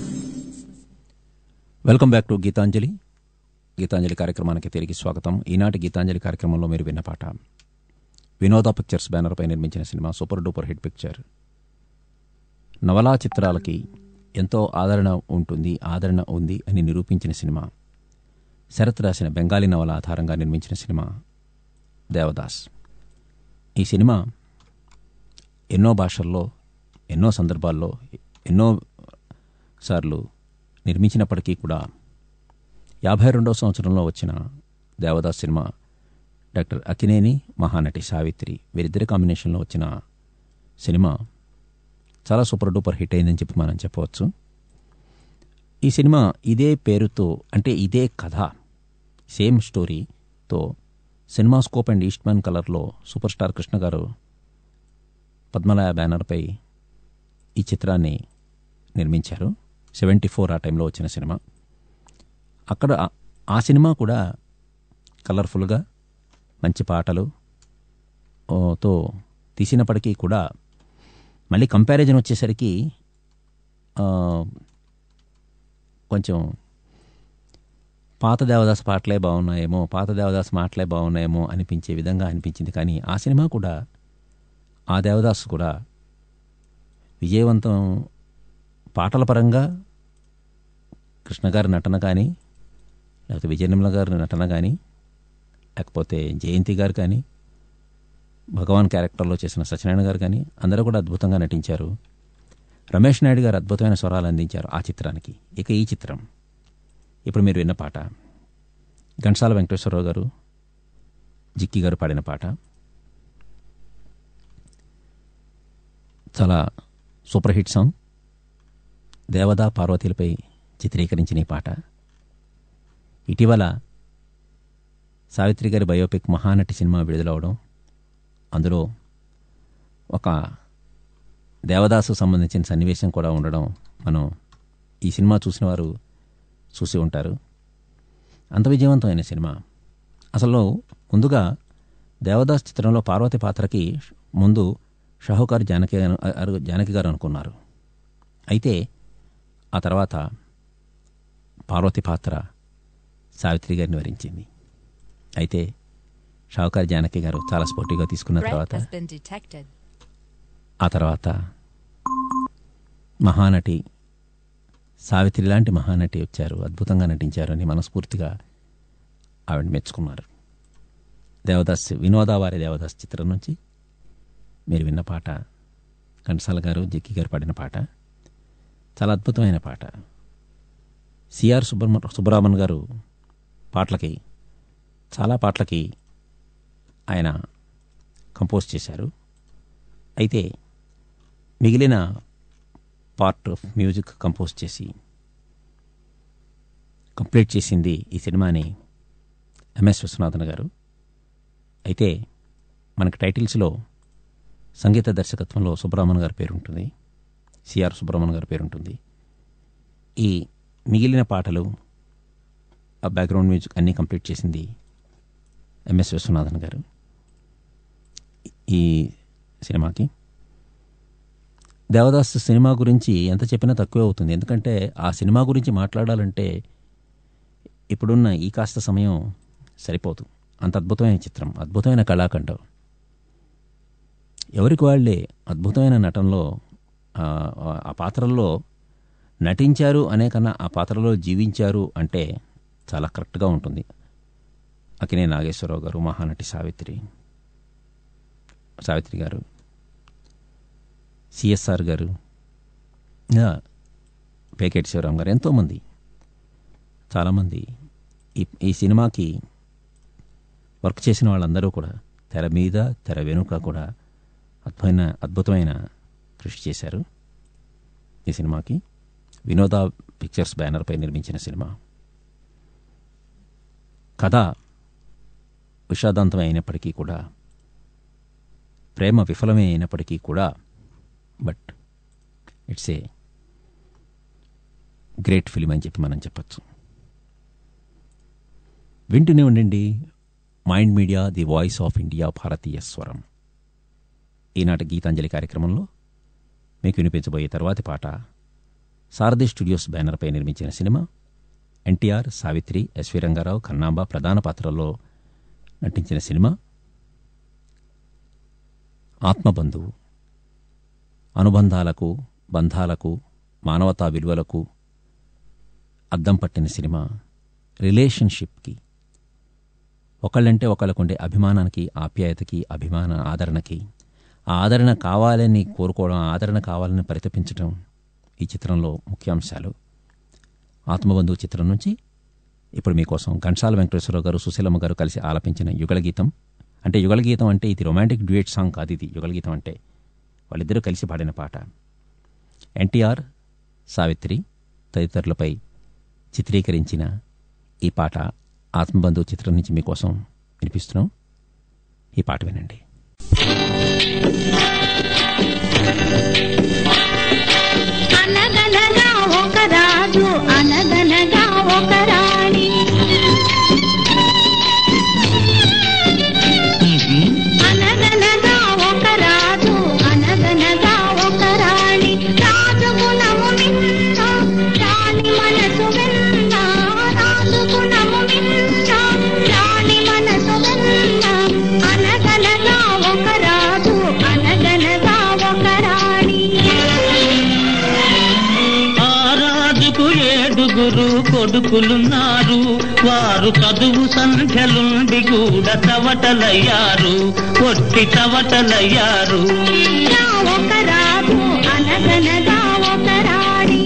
welcome back to Geetanjali Geetanjali కార్యక్రమానికి తిరిగి స్వాగతం ఈనాటి గీతాంజలి కార్యక్రమంలో మీరు విన్న పాట వినోద పిక్చర్స్ బ్యానర్పై నిర్మించిన సినిమా సూపర్ డూపర్ హిట్ పిక్చర్ నవలా చిత్రాలకి ఎంతో ఆదరణ ఉంటుంది ఆదరణ ఉంది అని నిరూపించిన సినిమా శరత్ రాసిన బెంగాలీ నవల ఆధారంగా నిర్మించిన సినిమా దేవదాస్ ఈ సినిమా ఎన్నో భాషల్లో ఎన్నో సందర్భాల్లో ఎన్నో సార్లు నిర్మించినప్పటికీ కూడా యాభై రెండవ సంవత్సరంలో వచ్చిన దేవదాస్ సినిమా డాక్టర్ అకినేని మహానటి సావిత్రి వీరిద్దరి కాంబినేషన్లో వచ్చిన సినిమా చాలా సూపర్ డూపర్ హిట్ అయిందని చెప్పి మనం చెప్పవచ్చు ఈ సినిమా ఇదే పేరుతో అంటే ఇదే కథ సేమ్ స్టోరీతో సినిమా స్కోప్ అండ్ ఈస్ట్మన్ కలర్లో సూపర్ స్టార్ కృష్ణ గారు పద్మలయ బ్యానర్పై ఈ చిత్రాన్ని నిర్మించారు సెవెంటీ ఫోర్ ఆ టైంలో వచ్చిన సినిమా అక్కడ ఆ- ఆ సినిమా కూడా కలర్ఫుల్గా మంచి పాటలు ఓ, తో తీసినప్పటికీ కూడా మళ్ళీ కంపారిజన్ వచ్చేసరికి ఆ, కొంచెం పాత దేవదాస్ పాటలే బాగున్నాయేమో పాత దేవదాస్ మాటలే బాగున్నాయేమో అనిపించే విధంగా అనిపించింది కానీ ఆ సినిమా కూడా ఆ దేవదాస్ కూడా విజయవంతం పాటల పరంగా కృష్ణ గారి నటన కానీ లేకపోతే విజయనిర్మల గారి నటన కానీ లేకపోతే జయంతి గారు కానీ భగవాన్ క్యారెక్టర్లో చేసిన సత్యనారాయణ గారు కానీ అందరూ కూడా అద్భుతంగా నటించారు రమేష్ నాయుడు గారు అద్భుతమైన స్వరాలు అందించారు ఆ చిత్రానికి ఇక ఈ చిత్రం ఇప్పుడు మీరు విన్న పాట ఘంటసాల వెంకటేశ్వరరావు గారు జిక్కి గారు పాడిన పాట చాలా సూపర్ హిట్ సాంగ్ దేవదా పార్వతీలపై చిత్రీకరించిన ఈ పాట ఇటీవల సావిత్రి గారి బయోపిక్ మహానటి సినిమా విడుదలవడం అందులో ఒక దేవదాసు సంబంధించిన సన్నివేశం కూడా ఉండడం మనం ఈ సినిమా చూసిన వారు చూసి ఉంటారు అంత విజయవంతమైన సినిమా అసలు ముందుగా దేవదాస్ చిత్రంలో పార్వతి పాత్రకి ముందు షాహుకార్ జానకి గారు- అరు- జానకి గారు అనుకున్నారు అయితే ఆ తర్వాత పార్వతి పాత్ర సావిత్రి గారిని వరించింది అయితే షావుకార్ జానకి గారు చాలా స్పోర్టివ్గా తీసుకున్న తర్వాత has been detected. ఆ తర్వాత మహానటి సావిత్రి లాంటి మహానటి వచ్చారు అద్భుతంగా నటించారు అని మనస్ఫూర్తిగా ఆవిడ మెచ్చుకున్నారు దేవదాస్ వినోదా వారి దేవదాస్ చిత్రం నుంచి మీరు విన్న పాట ఘంటసాల గారు జిక్కి గారు పాడిన పాట చాలా అద్భుతమైన పాట సిఆర్ సుబ్రహ్మ సుబ్బరామన్ గారు పాటలకి చాలా పాటలకి ఆయన కంపోజ్ చేశారు అయితే మిగిలిన పార్ట్ ఆఫ్ మ్యూజిక్ కంపోజ్ చేసి కంప్లీట్ చేసింది ఈ సినిమాని ఎంఎస్ విశ్వనాథన్ గారు అయితే మనకి టైటిల్స్లో సంగీత దర్శకత్వంలో సుబ్రహ్మణ్య గారి పేరు ఉంటుంది సిఆర్ సుబ్రహ్మణ్య గారి పేరు ఉంటుంది ఈ మిగిలిన పాటలు ఆ బ్యాక్గ్రౌండ్ మ్యూజిక్ అన్నీ కంప్లీట్ చేసింది ఎంఎస్ విశ్వనాథన్ గారు ఈ సినిమాకి దేవదాస్ సినిమా గురించి ఎంత చెప్పినా తక్కువే అవుతుంది ఎందుకంటే ఆ సినిమా గురించి మాట్లాడాలంటే ఇప్పుడున్న ఈ కాస్త సమయం సరిపోదు అంత అద్భుతమైన చిత్రం అద్భుతమైన కళాఖండం ఎవరికి వాళ్ళే అద్భుతమైన నటనలో ఆ, ఆ పాత్రల్లో నటించారు అనే కన్నా ఆ పాత్రలో జీవించారు అంటే చాలా కరెక్ట్గా ఉంటుంది అకినే నాగేశ్వరరావు గారు మహానటి సావిత్రి సావిత్రి గారు సిఎస్ఆర్ గారు ఇంకా పేకెట్ శివరాం గారు ఎంతోమంది చాలామంది ఈ ఈ సినిమాకి వర్క్ చేసిన వాళ్ళందరూ కూడా తెర మీద తెర వెనుక కూడా అద్భుతమైన అద్భుతమైన కృషి చేశారు ఈ సినిమాకి వినోద పిక్చర్స్ బ్యానర్పై నిర్మించిన సినిమా కథ విషాదాంతమే అయినప్పటికీ కూడా ప్రేమ విఫలమే అయినప్పటికీ కూడా but it's a great film అని చెప్పి మనం చెప్పచ్చు వింటూనే ఉండండి Mind Media the voice of India భారతీయ స్వరం ఈనాటి గీతాంజలి కార్యక్రమంలో మీకు వినిపించబోయే తర్వాతి పాట సారథి స్టూడియోస్ బ్యానర్పై నిర్మించిన సినిమా ఎన్టీఆర్ సావిత్రి ఎస్వి రంగారావు కన్నాంబ ప్రధాన పాత్రల్లో నటించిన సినిమా ఆత్మబంధువు అనుబంధాలకు బంధాలకు మానవతా విలువలకు అద్దం పట్టిన సినిమా రిలేషన్షిప్కి ఒకళ్ళంటే ఒకళ్ళకుండే అభిమానానికి ఆప్యాయతకి అభిమాన ఆదరణకి ఆ ఆదరణ కావాలని కోరుకోవడం ఆ ఆదరణ కావాలని పరితపించడం ఈ చిత్రంలో ముఖ్యాంశాలు ఆత్మబంధువు చిత్రం నుంచి ఇప్పుడు మీకోసం ఘంటాల వెంకటేశ్వరరావు గారు సుశీలమ్మ గారు కలిసి ఆలపించిన యుగళ గీతం అంటే యుగళ గీతం అంటే ఇది రొమాంటిక్ డ్యూయట్ సాంగ్ కాదు ఇది యుగళ గీతం అంటే వాళ్ళిద్దరూ కలిసి పాడిన పాట ఎన్టీఆర్ సావిత్రి తదితరులపై చిత్రీకరించిన ఈ పాట ఆత్మబంధువు చిత్రం నుంచి మీకోసం వినిపిస్తున్నాం ఈ పాట వినండి అనగనగా ఒక రాజు అనగనగా ఒక రాణి అనగనగా ఒక రాజు అనగనగా ఒక రాణి రాజు గుణము నిన్న రాణి మనసు వెన్న రాజు గుణము నిన్న రాణి మనసు వెన్న అనగనగా ఒక రాజు అనగనగా ఒక రాణి ఆ రాజుకు ఏడుగురు కొడుకులున్నారు వారు చదువు సంఖ్యలుండి కూడా చవటలయ్యారు ఒట్టి చవటలయ్యారు ఒక రాజు అనగనగా ఒక రాణి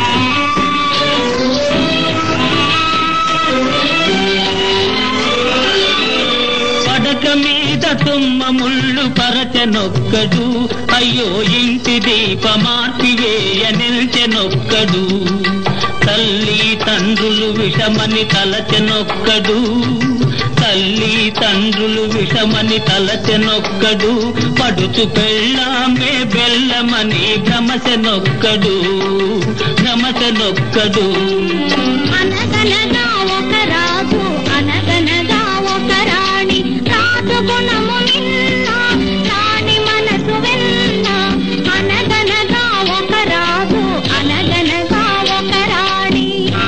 పడక మీద తుమ్మ ముళ్ళు పరచనొక్కడు అయ్యో ఇంటి దీప మార్పివేయ నిల్చెనొక్కడు తల్లి తండ్రులు విషమని తలచెనొక్కడు తల్లి తండ్రులు విషమని తలచెనొక్కడు పడుచు పెళ్ళామే బెల్లమని భ్రమసెనొక్కడు భ్రమసెనొక్కడు అనగనగా ఒక రాజు అనగనగా ఒక రాణి రాజు గుణము నిన్న రాణి మనసు వెన్న అనగనగా ఒక రాజు అనగనగా ఒక రాణి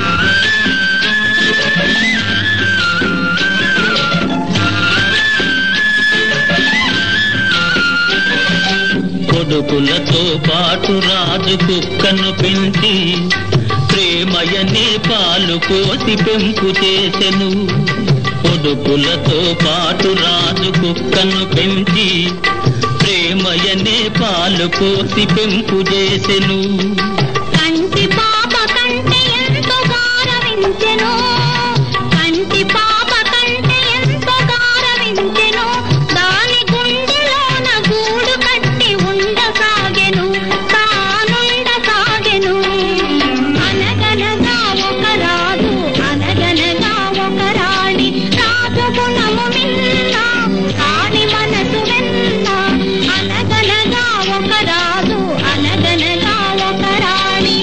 కొడుకులతో పాటు రాజు కుక్కను పెంచి ప్రేమయనే పాలు పోసి పెంపు చేసెను కొడుకులతో పాటు రాజు కుక్కను పెంచి ప్రేమయనే పాలు పోసి పెంపు చేసెను కంటి పాప కంటే ఎంతో గారవించెను కంటి పాప కంటే ఎంతో గారవించెను దాని గుండెలోన గూడు కట్టి ఉండసాగెను తానుండసాగెను అనగనగా ఒక రాజు అనగనగా ఒక రాణి రాజు గుణము మిన్న రాణి మనసు వెన్న అనగనగా ఒక రాజు అనగనగా ఒక రాణి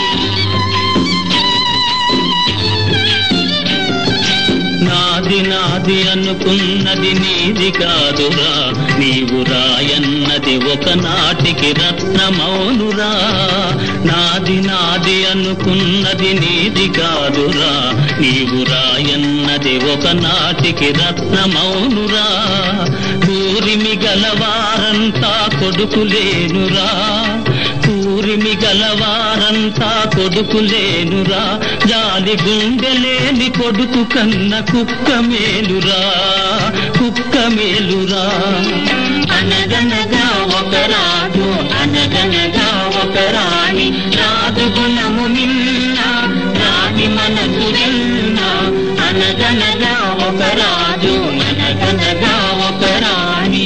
నాది నాది అనుకున్నది నీది కాదురా నీవు రాయన్నది ఒకనాటికి రత్నమౌనురా నాది నాది అనుకున్నది నీది కాదురా నీవు రాయన్నది ఒకనాటికి రత్నమౌనురా కూరిమి గలవారంతా కొడుకులేనురా కూరిమి గలవారంతా కొడుకులేనురా జాలి గుండెలేని కొడుకు కన్న కుక్క మేలురా కుక్క మేలురా అనగనగా ఒక రాజు అనగనగా ఒక రాణి రాజు గుణము నిన్న రాణి మనసు నిన్న అనగనగా ఒక రాజు అనగనగా ఒక రాణి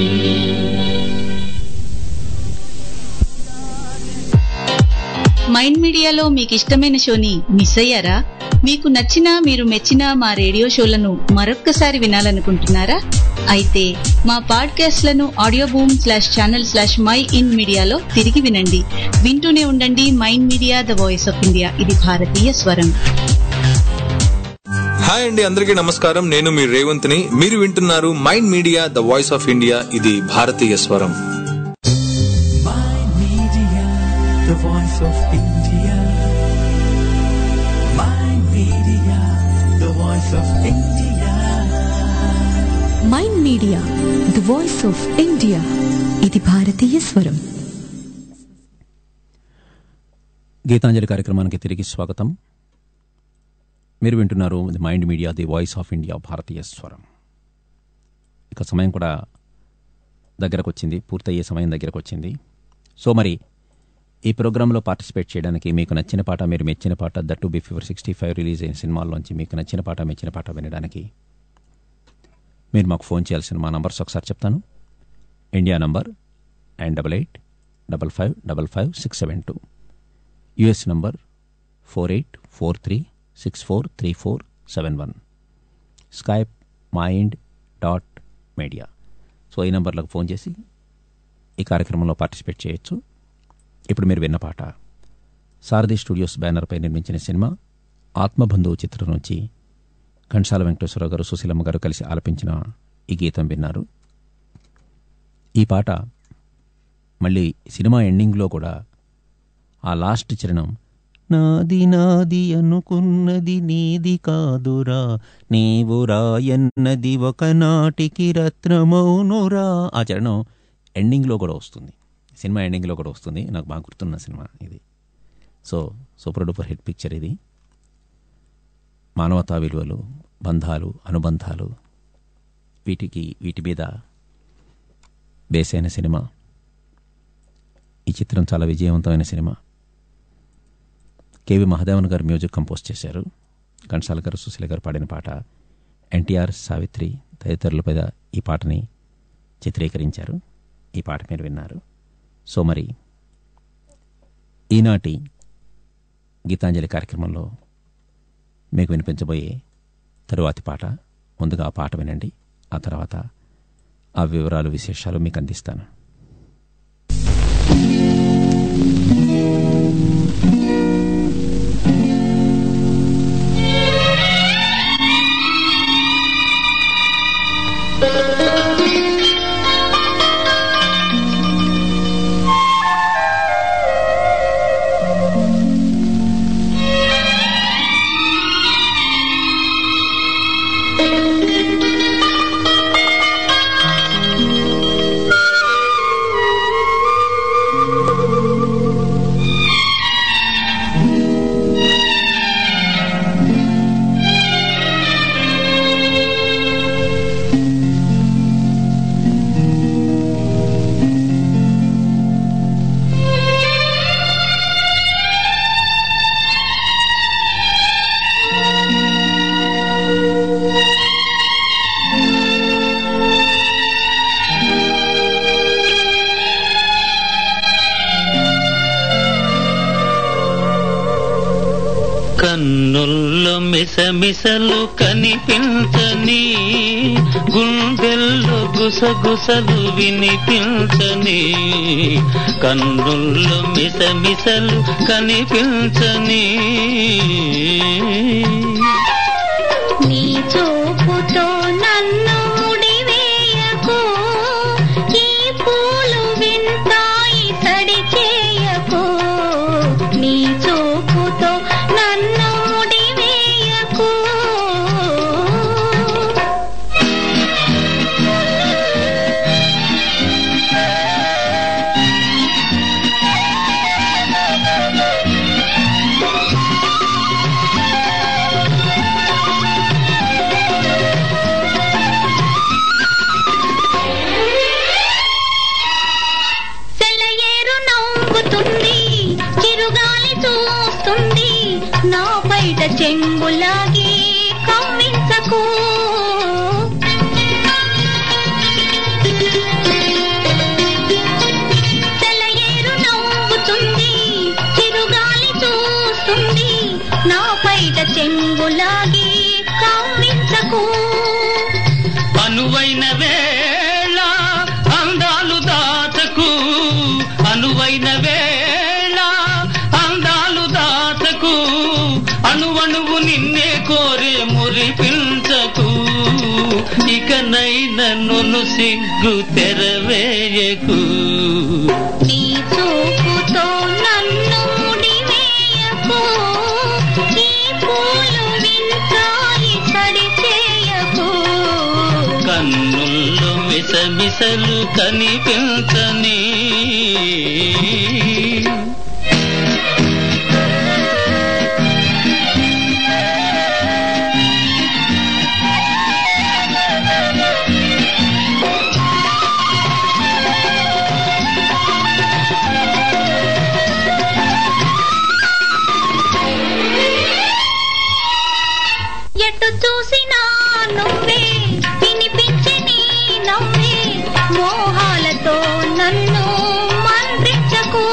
మైండ్ మీడియాలో మీకు ఇష్టమైన షోని మిస్ అయ్యారా మీకు నచ్చిన మీరు మెచ్చిన మా రేడియో షోలను మరొక్కసారి వినాలనుకుంటున్నారా అయితే మా పాడ్కాస్ట్లను audio boom slash channel slash mind మీడియాలో తిరిగి వినండి వింటూనే ఉండండి Mind Media the voice of India ఇది భారతీయ స్వరం హాయ్ అండి అందరికీ నమస్కారం నేను మీ రేవంత్ని మీరు వింటున్నారు Mind Media the voice of India ఇది భారతీయ స్వరం the voice of India. My media, the voice of India. Mind Media the voice of India ఇది భారతీయ స్వరం గీతాంజలి కార్యక్రమానికి తిరిగి స్వాగతం మీరు వింటున్నారు the Mind Media the voice of India భారతీయ స్వరం ఇక సమయం కూడా దగ్గరకు వచ్చింది పూర్తయ్యే సమయం దగ్గరకు వచ్చింది సో మరి ఈ ప్రోగ్రాంలో పార్టిసిపేట్ చేయడానికి మీకు నచ్చిన పాట మీరు మెచ్చిన పాట that before sixty five release అయిన సినిమాల్లోంచి మీకు నచ్చిన పాట మెచ్చిన పాట వినడానికి మీరు మాకు ఫోన్ చేయాల్సిన మా నంబర్స్ ఒకసారి చెప్తాను India number nine double eight double five double five six seven two US number four eight four three six four three four seven one Skype Mind dot Media so ఈ నంబర్లకు phone చేసి ఈ కార్యక్రమంలో participate చేయొచ్చు ఇప్పుడు మీరు విన్న పాట సారథి స్టూడియోస్ బ్యానర్పై నిర్మించిన సినిమా ఆత్మబంధువు చిత్రం నుంచి ఘంటాల వెంకటేశ్వరరావు గారు సుశీలమ్మ గారు కలిసి ఆలపించిన ఈ గీతం విన్నారు ఈ పాట మళ్ళీ సినిమా ఎండింగ్లో కూడా ఆ లాస్ట్ చరణం నాది నాది అనుకున్నది నీది కాదురా నీవు రాయన్నది ఒకనాటికి రత్నమౌనురా ఆ చరణం ఎండింగ్లో కూడా వస్తుంది సినిమా ఎండింగ్లో కూడా వస్తుంది నాకు బాగా గుర్తున్న సినిమా ఇది so super duper hit picture ఇది మానవతా విలువలు బంధాలు అనుబంధాలు వీటికి వీటి మీద బేస్ అయిన సినిమా ఈ చిత్రం చాలా విజయవంతమైన సినిమా కేవి మహాదేవన్ గారు మ్యూజిక్ కంపోజ్ చేశారు ఘంటసాల గారు సుశీల గారు పాడిన పాట ఎన్టీఆర్ సావిత్రి తదితరుల మీద ఈ పాటని చిత్రీకరించారు ఈ పాట మీరు విన్నారు సో మరి ఈనాటి గీతాంజలి కార్యక్రమంలో మీకు వినిపించబోయే తరువాతి పాట ముందుగా ఆ పాట వినండి ఆ తర్వాత ఆ వివరాలు విశేషాలు మీకు అందిస్తాను కన్నుల్లో మిసమిసలు కనిపించని గుండెల్లో గుసగుసలు వినిపించని కన్నుల్లో మిసమిసలు కనిపించని నీ చూపుతో నన్ను ముడివేయకు ఈ పూలు వింతాయి తడి చేయకు నీ చూపుతో నన్ను ముడివేయకు నవ్వులాగి కవ్వించకు అనువైన వేళ అందాలు దాచకు అనువైన వేళ అందాలు దాచకు అణువణువు నిన్నే కోరే మురిపించకు ఇకనైన నన్ను సిగ్గు తెరవేయకు నీ చూపుతో నన్ను ముడివేయకు ఈ పూలు వింతాయి సడి చేయకు కన్నుల్లో మిసమిసలు కనిపించని ఎటు చూసినా నువ్వే వినిపించే నీ నవ్వే మోహాలతో నన్ను మంత్రించకు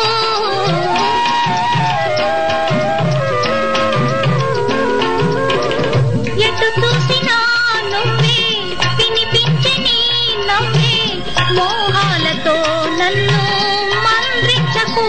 ఎటు చూసినా నువ్వే వినిపించే నీ నవ్వే మోహాలతో నన్ను మంత్రించకు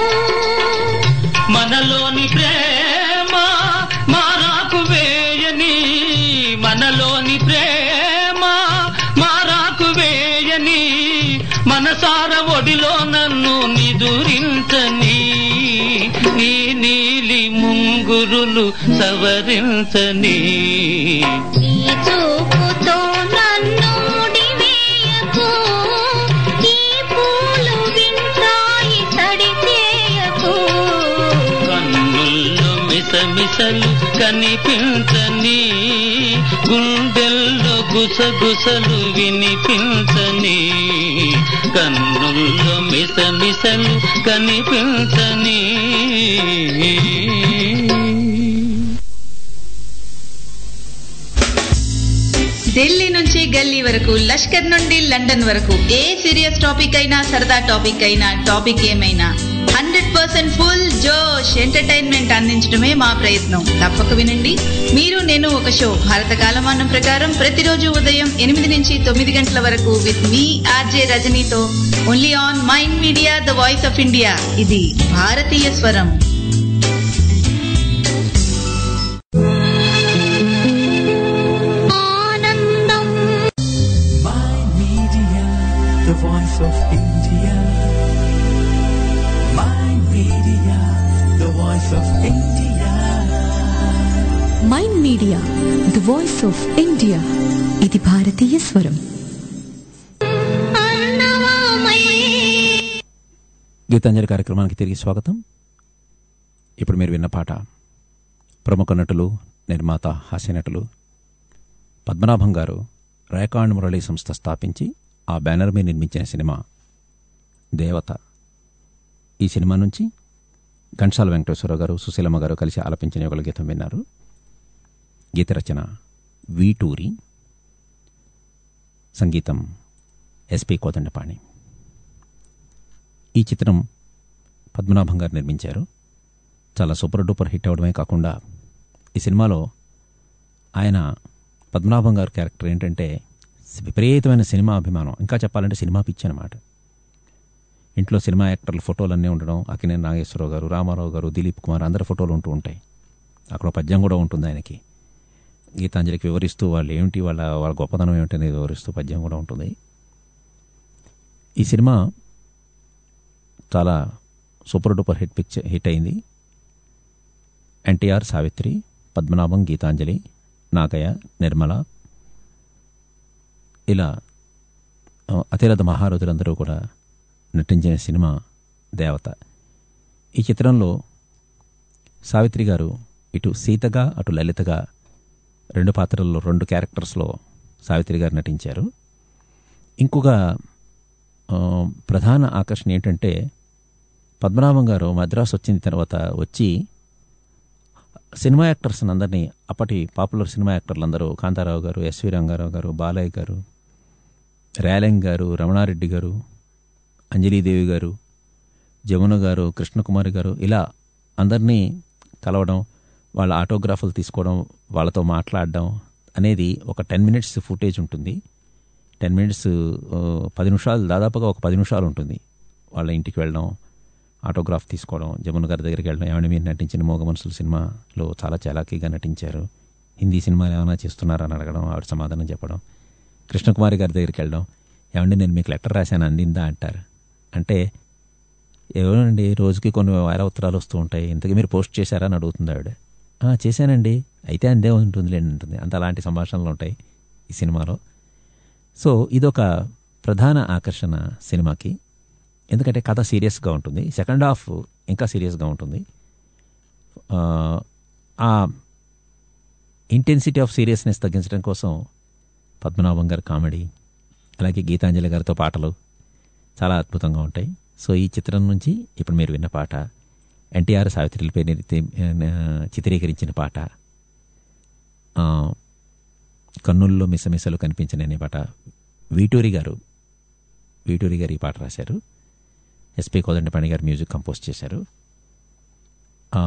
మనలోని ప్రేమ మారాకు వేయని మనలోని ప్రేమ మారాకు వేయని మనసార ఒడిలో నన్ను నిదురించని నీ నీలి ముంగురులు సవరించని నీ చూపుతో నన్ను ముడివేయకు ఈ పూలు వింతాయి సడి చేయకు కన్నుల్లో మిసమిసలు కనిపించని గుండెల్లో గుసగుసలు వినిపించని కన్నుల్లో మిసమిసలు కనిపించని ఢిల్లీ నుంచి గల్లీ వరకు లష్కర్ నుండి లండన్ వరకు ఏ సీరియస్ టాపిక్ అయినా సరదా టాపిక్ అయినా టాపిక్ ఏమైనా హండ్రెడ్ పర్సెంట్ ఫుల్ జోష్ ఎంటర్టైన్మెంట్ అందించడమే మా ప్రయత్నం తప్పక వినండి మీరు నేను ఒక షో భారత కాలమానం ప్రకారం ప్రతిరోజు ఉదయం ఎనిమిది నుంచి తొమ్మిది గంటల వరకు విత్ మీ ఆర్జే రజనీతో only on Mind Media the voice of India ఇది భారతీయ స్వరం Mind Media, the voice of India. Mind Media, the voice of India. Mind Media the voice of India ఇది భారతీయ స్వరం గీతాంజలి కార్యక్రమానికి తిరిగి స్వాగతం ఇప్పుడు మీరు విన్న పాట ప్రముఖ నటులు నిర్మాత హాస్య నటులు పద్మనాభం గారు రేకాండ్ మురళీ సంస్థ స్థాపించి ఆ బ్యానర్ మీద నిర్మించిన సినిమా దేవత ఈ సినిమా నుంచి ఘంటాల వెంకటేశ్వరరావు గారు సుశీలమ్మ గారు కలిసి ఆలపించిన యుగల గీతం విన్నారు గీత రచన వీటూరి సంగీతం ఎస్పి కోదండపాణి ఈ చిత్రం పద్మనాభం గారు నిర్మించారు చాలా సూపర్ డూపర్ హిట్ అవడమే కాకుండా ఈ సినిమాలో ఆయన పద్మనాభం గారి క్యారెక్టర్ ఏంటంటే విపరీతమైన సినిమా అభిమానం ఇంకా చెప్పాలంటే సినిమా పిచ్చి అనమాట ఇంట్లో సినిమా యాక్టర్ల ఫోటోలన్నీ ఉండడం అక్కినేని నాగేశ్వరరావు గారు రామారావు గారు దిలీప్ కుమార్ అందరి ఫోటోలు ఉంటూ ఉంటాయి అక్కడ ఒక పద్యం కూడా ఉంటుంది ఆయనకి గీతాంజలికి వివరిస్తూ వాళ్ళు ఏమిటి వాళ్ళ వాళ్ళ గొప్పతనం ఏమిటి అనేది వివరిస్తూ పద్యం కూడా ఉంటుంది ఈ సినిమా చాలా super duper hit picture hit అయింది ఎన్టీఆర్ సావిత్రి పద్మనాభం గీతాంజలి నాగయ్య నిర్మల ఇలా ఆ, అతిరథ మహారథులందరూ కూడా నటించిన సినిమా దేవత ఈ చిత్రంలో సావిత్రి గారు ఇటు సీతగా అటు లలితగా రెండు పాత్రల్లో రెండు క్యారెక్టర్స్లో సావిత్రి గారు నటించారు ఇంకొక ఆ, ప్రధాన ఆకర్షణ ఏంటంటే పద్మనాభం గారు మద్రాసు వచ్చిన తర్వాత వచ్చి సినిమా యాక్టర్స్ అందరినీ అప్పటి పాపులర్ సినిమా యాక్టర్లు అందరూ కాంతారావు గారు ఎస్వి రంగారావు గారు బాలయ్య గారు రేలంగ్ గారు రమణారెడ్డి గారు అంజలీదేవి గారు జమున గారు కృష్ణకుమారి గారు ఇలా అందరినీ కలవడం వాళ్ళ ఆటోగ్రాఫ్లు తీసుకోవడం వాళ్ళతో మాట్లాడడం అనేది ఒక టెన్ మినిట్స్ ఫుటేజ్ ఉంటుంది టెన్ మినిట్స్ పది నిమిషాలు దాదాపుగా ఒక పది నిమిషాలు ఉంటుంది వాళ్ళ ఇంటికి వెళ్ళడం ఆటోగ్రాఫ్ తీసుకోవడం జమున గారి దగ్గరికి వెళ్ళడం ఏమైనా మీరు నటించిన మోగ మనుషుల సినిమాలో చాలా చలాకీగా నటించారు హిందీ సినిమాలు ఏమైనా చేస్తున్నారని అడగడం ఆవిడ సమాధానం చెప్పడం కృష్ణకుమారి గారి దగ్గరికి వెళ్ళడం ఏమండి నేను మీకు లెటర్ రాశాను అందిందా అంటారు అంటే ఏమోనండి రోజుకి కొన్ని వేల ఉత్తరాలు వస్తూ ఉంటాయి ఇంతకీ మీరు పోస్ట్ చేశారా అని అడుగుతుంది ఆవిడ "ఆ, చేశానండి అయితే అందే ఉంటుందిలేండి ఉంటుంది అంత అలాంటి సంభాషణలు ఉంటాయి ఈ సినిమాలో సో ఇదొక ప్రధాన ఆకర్షణ సినిమాకి ఎందుకంటే కథ సీరియస్గా ఉంటుంది సెకండ్ హాఫ్ ఇంకా సీరియస్గా ఉంటుంది ఆ, ఆ ఇంటెన్సిటీ ఆఫ్ సీరియస్నెస్ తగ్గించడం కోసం పద్మనాభం గారి కామెడీ అలాగే గీతాంజలి గారితో పాటలు చాలా అద్భుతంగా ఉంటాయి సో ఈ చిత్రం నుంచి ఇప్పుడు మీరు విన్న పాట ఎన్టీఆర్ సావిత్రిలపై నిరితి- ఆ, చిత్రీకరించిన పాట ఆ, కన్నుల్లో మిసమిసలు కనిపించిన అనే పాట వీటూరి గారు వీటూరి గారు ఈ పాట రాశారు ఎస్పి కోదండపాణి గారు మ్యూజిక్ కంపోజ్ చేశారు ఆ,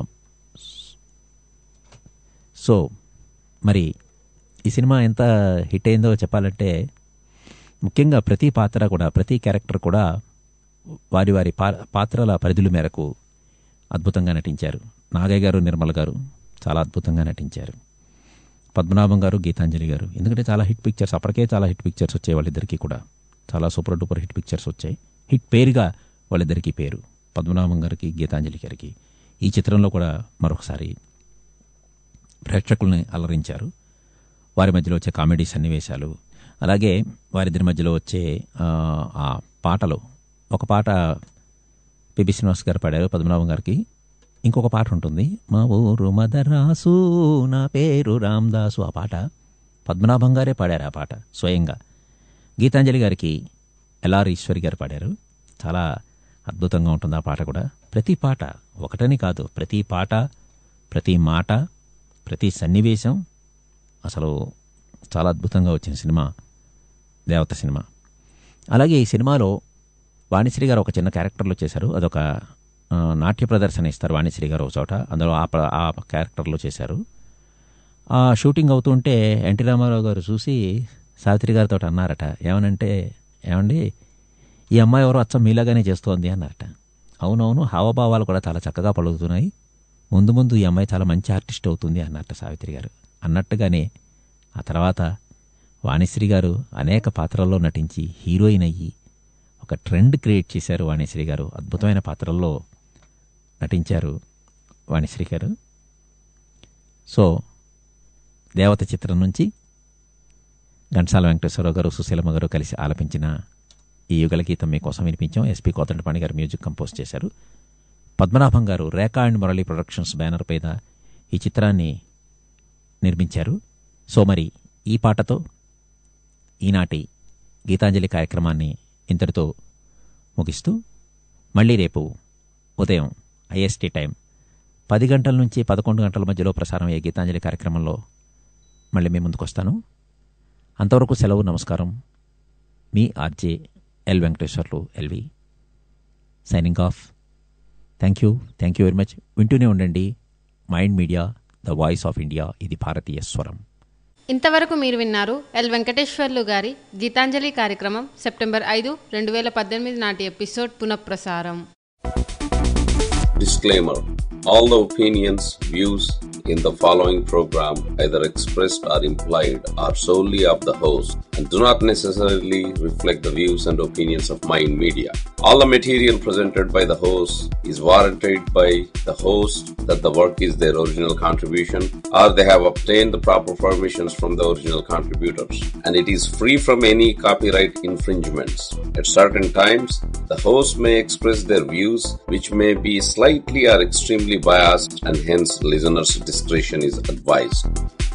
సో మరి ఈ సినిమా ఎంత హిట్ అయిందో చెప్పాలంటే ముఖ్యంగా ప్రతి పాత్ర కూడా ప్రతి క్యారెక్టర్ కూడా వారి వారి పా పాత్రల పరిధుల మేరకు అద్భుతంగా నటించారు నాగయ్య గారు నిర్మల్ గారు చాలా అద్భుతంగా నటించారు పద్మనాభం గారు గీతాంజలి గారు ఎందుకంటే చాలా హిట్ పిక్చర్స్ అప్పటికే చాలా హిట్ పిక్చర్స్ వచ్చాయి వాళ్ళిద్దరికీ కూడా చాలా సూపర్ డూపర్ హిట్ పిక్చర్స్ వచ్చాయి హిట్ పేరుగా వాళ్ళిద్దరికీ పేరు పద్మనాభం గారికి గీతాంజలి గారికి ఈ చిత్రంలో కూడా మరొకసారి ప్రేక్షకుల్ని అలరించారు వారి మధ్యలో వచ్చే కామెడీ సన్నివేశాలు అలాగే వారిద్దరి మధ్యలో వచ్చే ఆ, ఆ పాటలు ఒక పాట పిబి శ్రీనివాస్ గారు పాడారు పద్మనాభం గారికి ఇంకొక పాట ఉంటుంది మా ఊరు మదరాసు నా పేరు రామదాసు ఆ పాట పద్మనాభం గారే పాడారు ఆ పాట స్వయంగా గీతాంజలి గారికి ఎల్ఆర్ ఈశ్వరి గారు పాడారు చాలా అద్భుతంగా ఉంటుంది ఆ పాట కూడా ప్రతి పాట ఒకటని కాదు ప్రతి పాట ప్రతి మాట ప్రతి సన్నివేశం అసలు చాలా అద్భుతంగా వచ్చిన సినిమా దేవత సినిమా అలాగే ఈ సినిమాలో వాణిశ్రీ గారు ఒక చిన్న క్యారెక్టర్లో చేశారు అదొక ఆ, నాట్య ప్రదర్శన ఇస్తారు వాణిశ్రీ గారు ఒక చోట అందులో ఆ ప్ర- ఆ క్యారెక్టర్లో చేశారు ఆ షూటింగ్ అవుతుంటే ఎన్టీ రామారావు గారు చూసి సావిత్రి గారితో అన్నారట ఏమనంటే ఏమండి ఈ అమ్మాయి ఎవరో అచ్చం మీలాగానే చేస్తోంది అన్నారట అవునవును హావభావాలు కూడా చాలా చక్కగా పలుకుతున్నాయి ముందు ముందు ఈ అమ్మాయి చాలా మంచి ఆర్టిస్ట్ అవుతుంది అన్నట్ట సావిత్రి గారు అన్నట్టుగానే ఆ తర్వాత వాణిశ్రీ గారు అనేక పాత్రల్లో నటించి హీరోయిన్ అయ్యి ఒక ట్రెండ్ క్రియేట్ చేశారు వాణిశ్రీ గారు అద్భుతమైన పాత్రల్లో నటించారు వాణిశ్రీ గారు సో దేవత చిత్రం నుంచి ఘంటసాల వెంకటేశ్వరరావు గారు సుశీలమ్మ గారు కలిసి ఆలపించిన ఈ యుగల గీతం మీకోసం వినిపించాం ఎస్పి కోదండపాణి గారు మ్యూజిక్ కంపోజ్ చేశారు Padmanabham garu Rekha and Murali productions banner పైన ఈ చిత్రాన్ని నిర్మించారు సో మరి ఈ పాటతో ఈనాటి గీతాంజలి కార్యక్రమాన్ని ఇంతటితో ముగిస్తూ మళ్ళీ రేపు ఉదయం ఐఎస్టీ టైం పది గంటల నుంచి పదకొండు గంటల మధ్యలో ప్రసారం అయ్యే గీతాంజలి కార్యక్రమంలో మళ్ళీ మీ ముందుకు వస్తాను అంతవరకు సెలవు నమస్కారం మీ RJ L Venkateswarlu LV signing off thank you thank you very much వింటూనే ఉండండి Mind Media the voice of India ఇది భారతీయ స్వరం ఇంతవరకు మీరు విన్నారు ఎల్ వెంకటేశ్వర్లు గారి గీతాంజలి కార్యక్రమం సెప్టెంబర్ ఐదు రెండు వేల పద్దెనిమిది నాటి ఎపిసోడ్ పునఃప్రసారం Disclaimer All the opinions, views in the following program, either expressed or implied, are solely of the host and do not necessarily reflect the views and opinions of Mind Media. All the material presented by the host is warranted by the host that the work is their original contribution or they have obtained the proper permissions from the original contributors and it is free from any copyright infringements. At certain times, the host may express their views which may be slightly or extremely biased and hence listeners' discretion is advised.